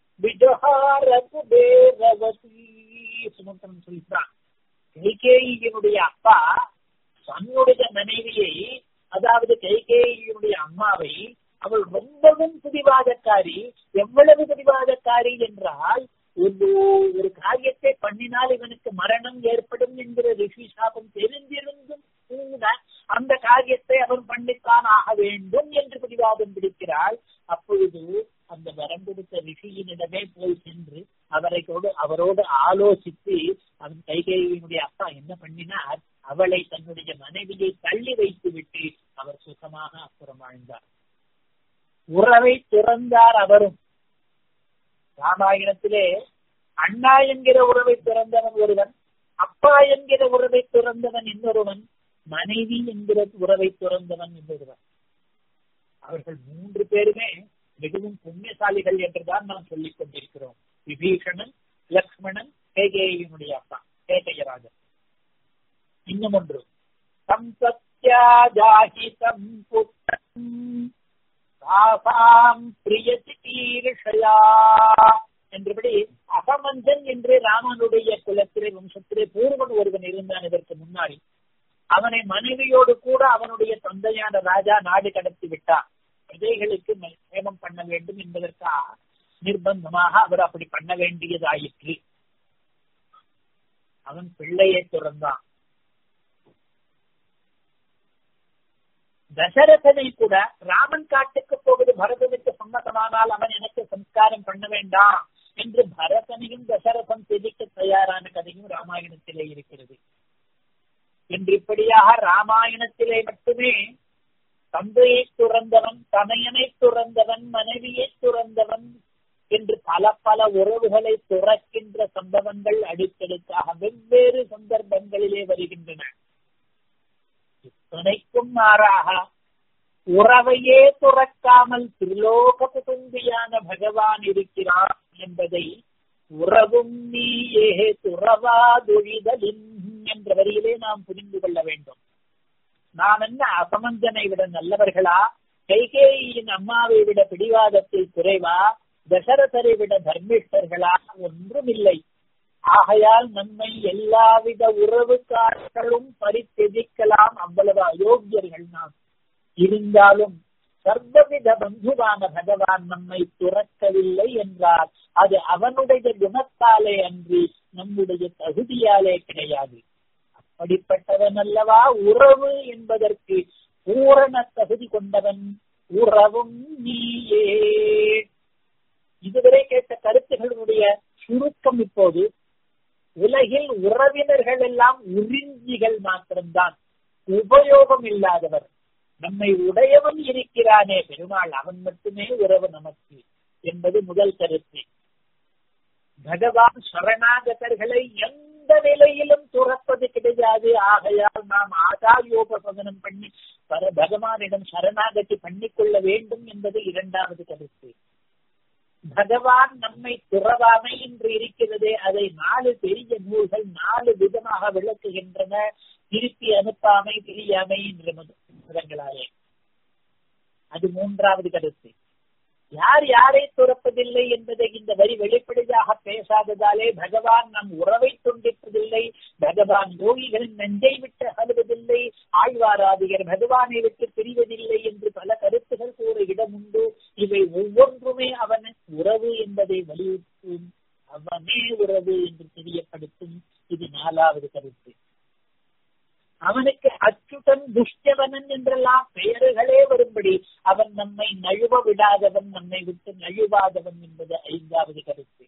சுமந்திரன் சொல்லிட்டான் கைகேயினுடைய அப்பா தன்னுடைய மனைவியை அதாவது கைகேயினுடைய அம்மாவை அவள் ரொம்பவும் பிடிவாதக்காரி எவ்வளவு பிடிவாதக்காரி என்றால் ஒரு ஒரு காரியத்தை பண்ணினால் இவனுக்கு மரணம் ஏற்படும் என்கிற ரிஷி சாபம் தெரிந்திருந்தும் கூட அந்த காரியத்தை அவன் பண்ணித்தான் ஆக வேண்டும் என்று பிடிவாதம் பிடிக்கிறாள் அப்பொழுது அந்த வரம் கொடுத்த ரிஷியினிடமே போய் சென்று அவரை அவரோடு ஆலோசித்து அவன் கைகையினுடைய அப்பா என்ன பண்ணினார் அவளை தன்னுடைய மனைவியை தள்ளி வைத்து விட்டு அவர் சுகமாக அப்புறம் வாழ்ந்தார் உறவை துறந்தார் அவரும் ராமாயணத்திலே அண்ணா என்கிற உறவை துறந்தவன் ஒருவன் அப்பா என்கிற உறவை துறந்தவன் இன்னொருவன் மனைவி என்கிற உறவை துறந்தவன் இன்னொருவன் அவர்கள் மூன்று பேருமே மிகவும் புண்ணியசாலிகள் என்றுதான் நாம் சொல்லிக் கொண்டிருக்கிறோம் விபீஷணன் லக்ஷ்மணன் கேகேயினுடைய அப்பா கேகயராஜன் இன்னும் ஒன்று சம்பத்யாஜாஹிதம் புத்தம் தாசாம் பிரியதி ஈர்ஷயா என்றபடி அகமஞ்சன் என்று ராமனுடைய குலத்திலே வம்சத்திலே பூர்வன் ஒருவன் இருந்தான் இதற்கு முன்னாடி அவனை மனைவியோடு கூட அவனுடைய தந்தையான ராஜா நாடு கடத்தி விட்டார் பிரஜைகளுக்கு சேமம் பண்ண வேண்டும் என்பதற்காக நிர்பந்தமாக அவர் அப்படி பண்ண வேண்டியதாயிற்று அவன் பிள்ளையை துறந்தான் தசரதனை கூட ராமன் காட்டுக்கு போவது பரதனுக்கு சம்மதமானால் அவன் எனக்கு சம்ஸ்காரம் பண்ண வேண்டாம் என்று பரதனையும் தசரதன் தெரிவிக்க தயாரான கதையும் ராமாயணத்திலே இருக்கிறது என்று இப்படியாக ராமாயணத்திலே மட்டுமே தந்தையை துறந்தவன் தனையனை துறந்தவன் மனைவியை துறந்தவன் என்று பல பல உறவுகளை துறக்கின்ற சம்பவங்கள் அடுக்கடுக்காக வெவ்வேறு சந்தர்ப்பங்களிலே வருகின்றன இத்தனைக்கும் மாறாக உறவையே துறக்காமல் திரிலோக குதும்பியான பகவான் இருக்கிறார் என்பதை உறவும் நீயே துறவாதொழிதலின் என்ற வரியிலே நாம் புரிந்து கொள்ள வேண்டும் நாம் என்ன அசமஞ்சனை விட நல்லவர்களா கைகேயின் அம்மாவை விட பிடிவாதத்தில் குறைவா தசரதரை விட தர்மிஷ்டர்களா ஒன்றுமில்லை ஆகையால் நம்மை எல்லாவித உறவுக்காரர்களும் பரித்தெதிக்கலாம் அவ்வளவு அயோக்கியர்கள் நாம் இருந்தாலும் சர்வவித பந்துவான பகவான் நம்மை துறக்கவில்லை என்றால் அது அவனுடைய குணத்தாலே அன்றி நம்முடைய தகுதியாலே கிடையாது அப்படிப்பட்டவன் அல்லவா உறவு என்பதற்கு பூரண தகுதி கொண்டவன் உறவும் நீயே இதுவரை கேட்ட கருத்துகளுடைய சுருக்கம் இப்போது உலகில் உறவினர்கள் எல்லாம் உறிஞ்சிகள் மாத்திரம்தான் உபயோகம் இல்லாதவர் நம்மை உடையவன் இருக்கிறானே பெருமாள் அவன் மட்டுமே உறவு நமக்கு என்பது முதல் கருத்து பகவான் சரணாகதர்களை எந்த நிலையிலும் துறப்பது கிடையாது ஆகையால் நாம் ஆதாரியோபசனம் பண்ணி பகவானிடம் சரணாகதி பண்ணிக்கொள்ள வேண்டும் என்பது இரண்டாவது கருத்து பகவான் நம்மை துறவாமை என்று இருக்கிறதே அதை நாலு பெரிய நூல்கள் நாலு விதமாக விளக்குகின்றன திருப்பி அனுப்பாமை தெரியாமை என்ற முதங்களாலே அது மூன்றாவது கருத்து யார் யாரை துறப்பதில்லை என்பதை இந்த வரி வெளிப்படையாக பேசாததாலே பகவான் நம் உறவை துண்டிப்பதில்லை பகவான் யோகிகளின் நெஞ்சை விட்டு அகலுவதில்லை ஆழ்வாராதிகர் பகவானை விட்டு பிரிவதில்லை என்று பல கருத்துகள் கூற இடம் உண்டு இவை ஒவ்வொன்றுமே அவன் உறவு என்பதை வலியுறுத்தும் அவனே உறவு என்று தெரியப்படுத்தும் இது நாலாவது கருத்து அவனுக்கு அச்சுடன் துஷ்டவனன் என்றெல்லாம் பெயர்களே வரும்படி அவன் நம்மை நழுவ விடாதவன் நம்மை விட்டு நழுவாதவன் என்பது ஐந்தாவது கருத்து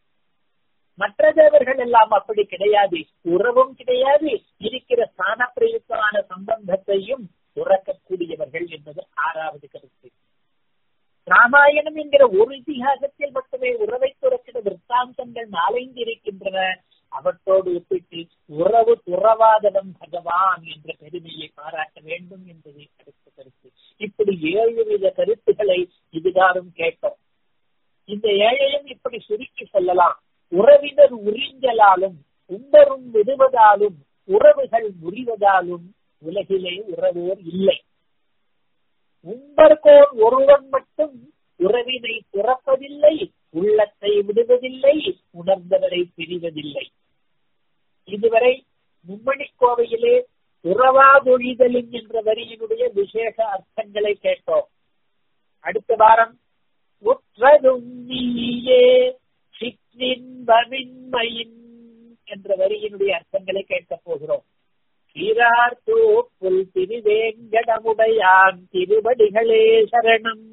மற்ற தேவர்கள் எல்லாம் அப்படி கிடையாது உறவும் கிடையாது இருக்கிற ஸ்தான பிரயுக்தமான சம்பந்தத்தையும் துறக்கக்கூடியவர்கள் என்பது ஆறாவது கருத்து ராமாயணம் என்கிற ஒரு இதிகாசத்தில் மட்டுமே உறவை துறக்கிற விற்த்தாந்தங்கள் நாலைந்து இருக்கின்றன அவற்றோடு ஒப்பிட்டு உறவு துறவாதவன் பகவான் என்ற பெருமையை பாராட்ட வேண்டும் என்பதை கருத்து கருத்து இப்படி ஏழு வித கருத்துக்களை இதுகாரும் கேட்டோம் இந்த ஏழையும் இப்படி சுருக்கி சொல்லலாம் உறவினர் உறிஞ்சலாலும் உண்டரும் விடுவதாலும் உறவுகள் முறிவதாலும் உலகிலே உறவோர் இல்லை உம்பர்கோன் ஒருவன் மட்டும் உறவினை துறப்பதில்லை உள்ளத்தை விடுவதில்லை உணர்ந்தவரை பிரிவதில்லை இதுவரை மும்மணி கோவையிலே துறவாதொழிதலின் என்ற வரியினுடைய விசேஷ அர்த்தங்களை கேட்டோம் அடுத்த வாரம் உற்றதும் நீயே சிற்றின்பமின்மையின் என்ற வரியினுடைய அர்த்தங்களை கேட்கப் போகிறோம் சீரார் தூப்புல் திருவேங்கடமுடையான் திருவடிகளே சரணம்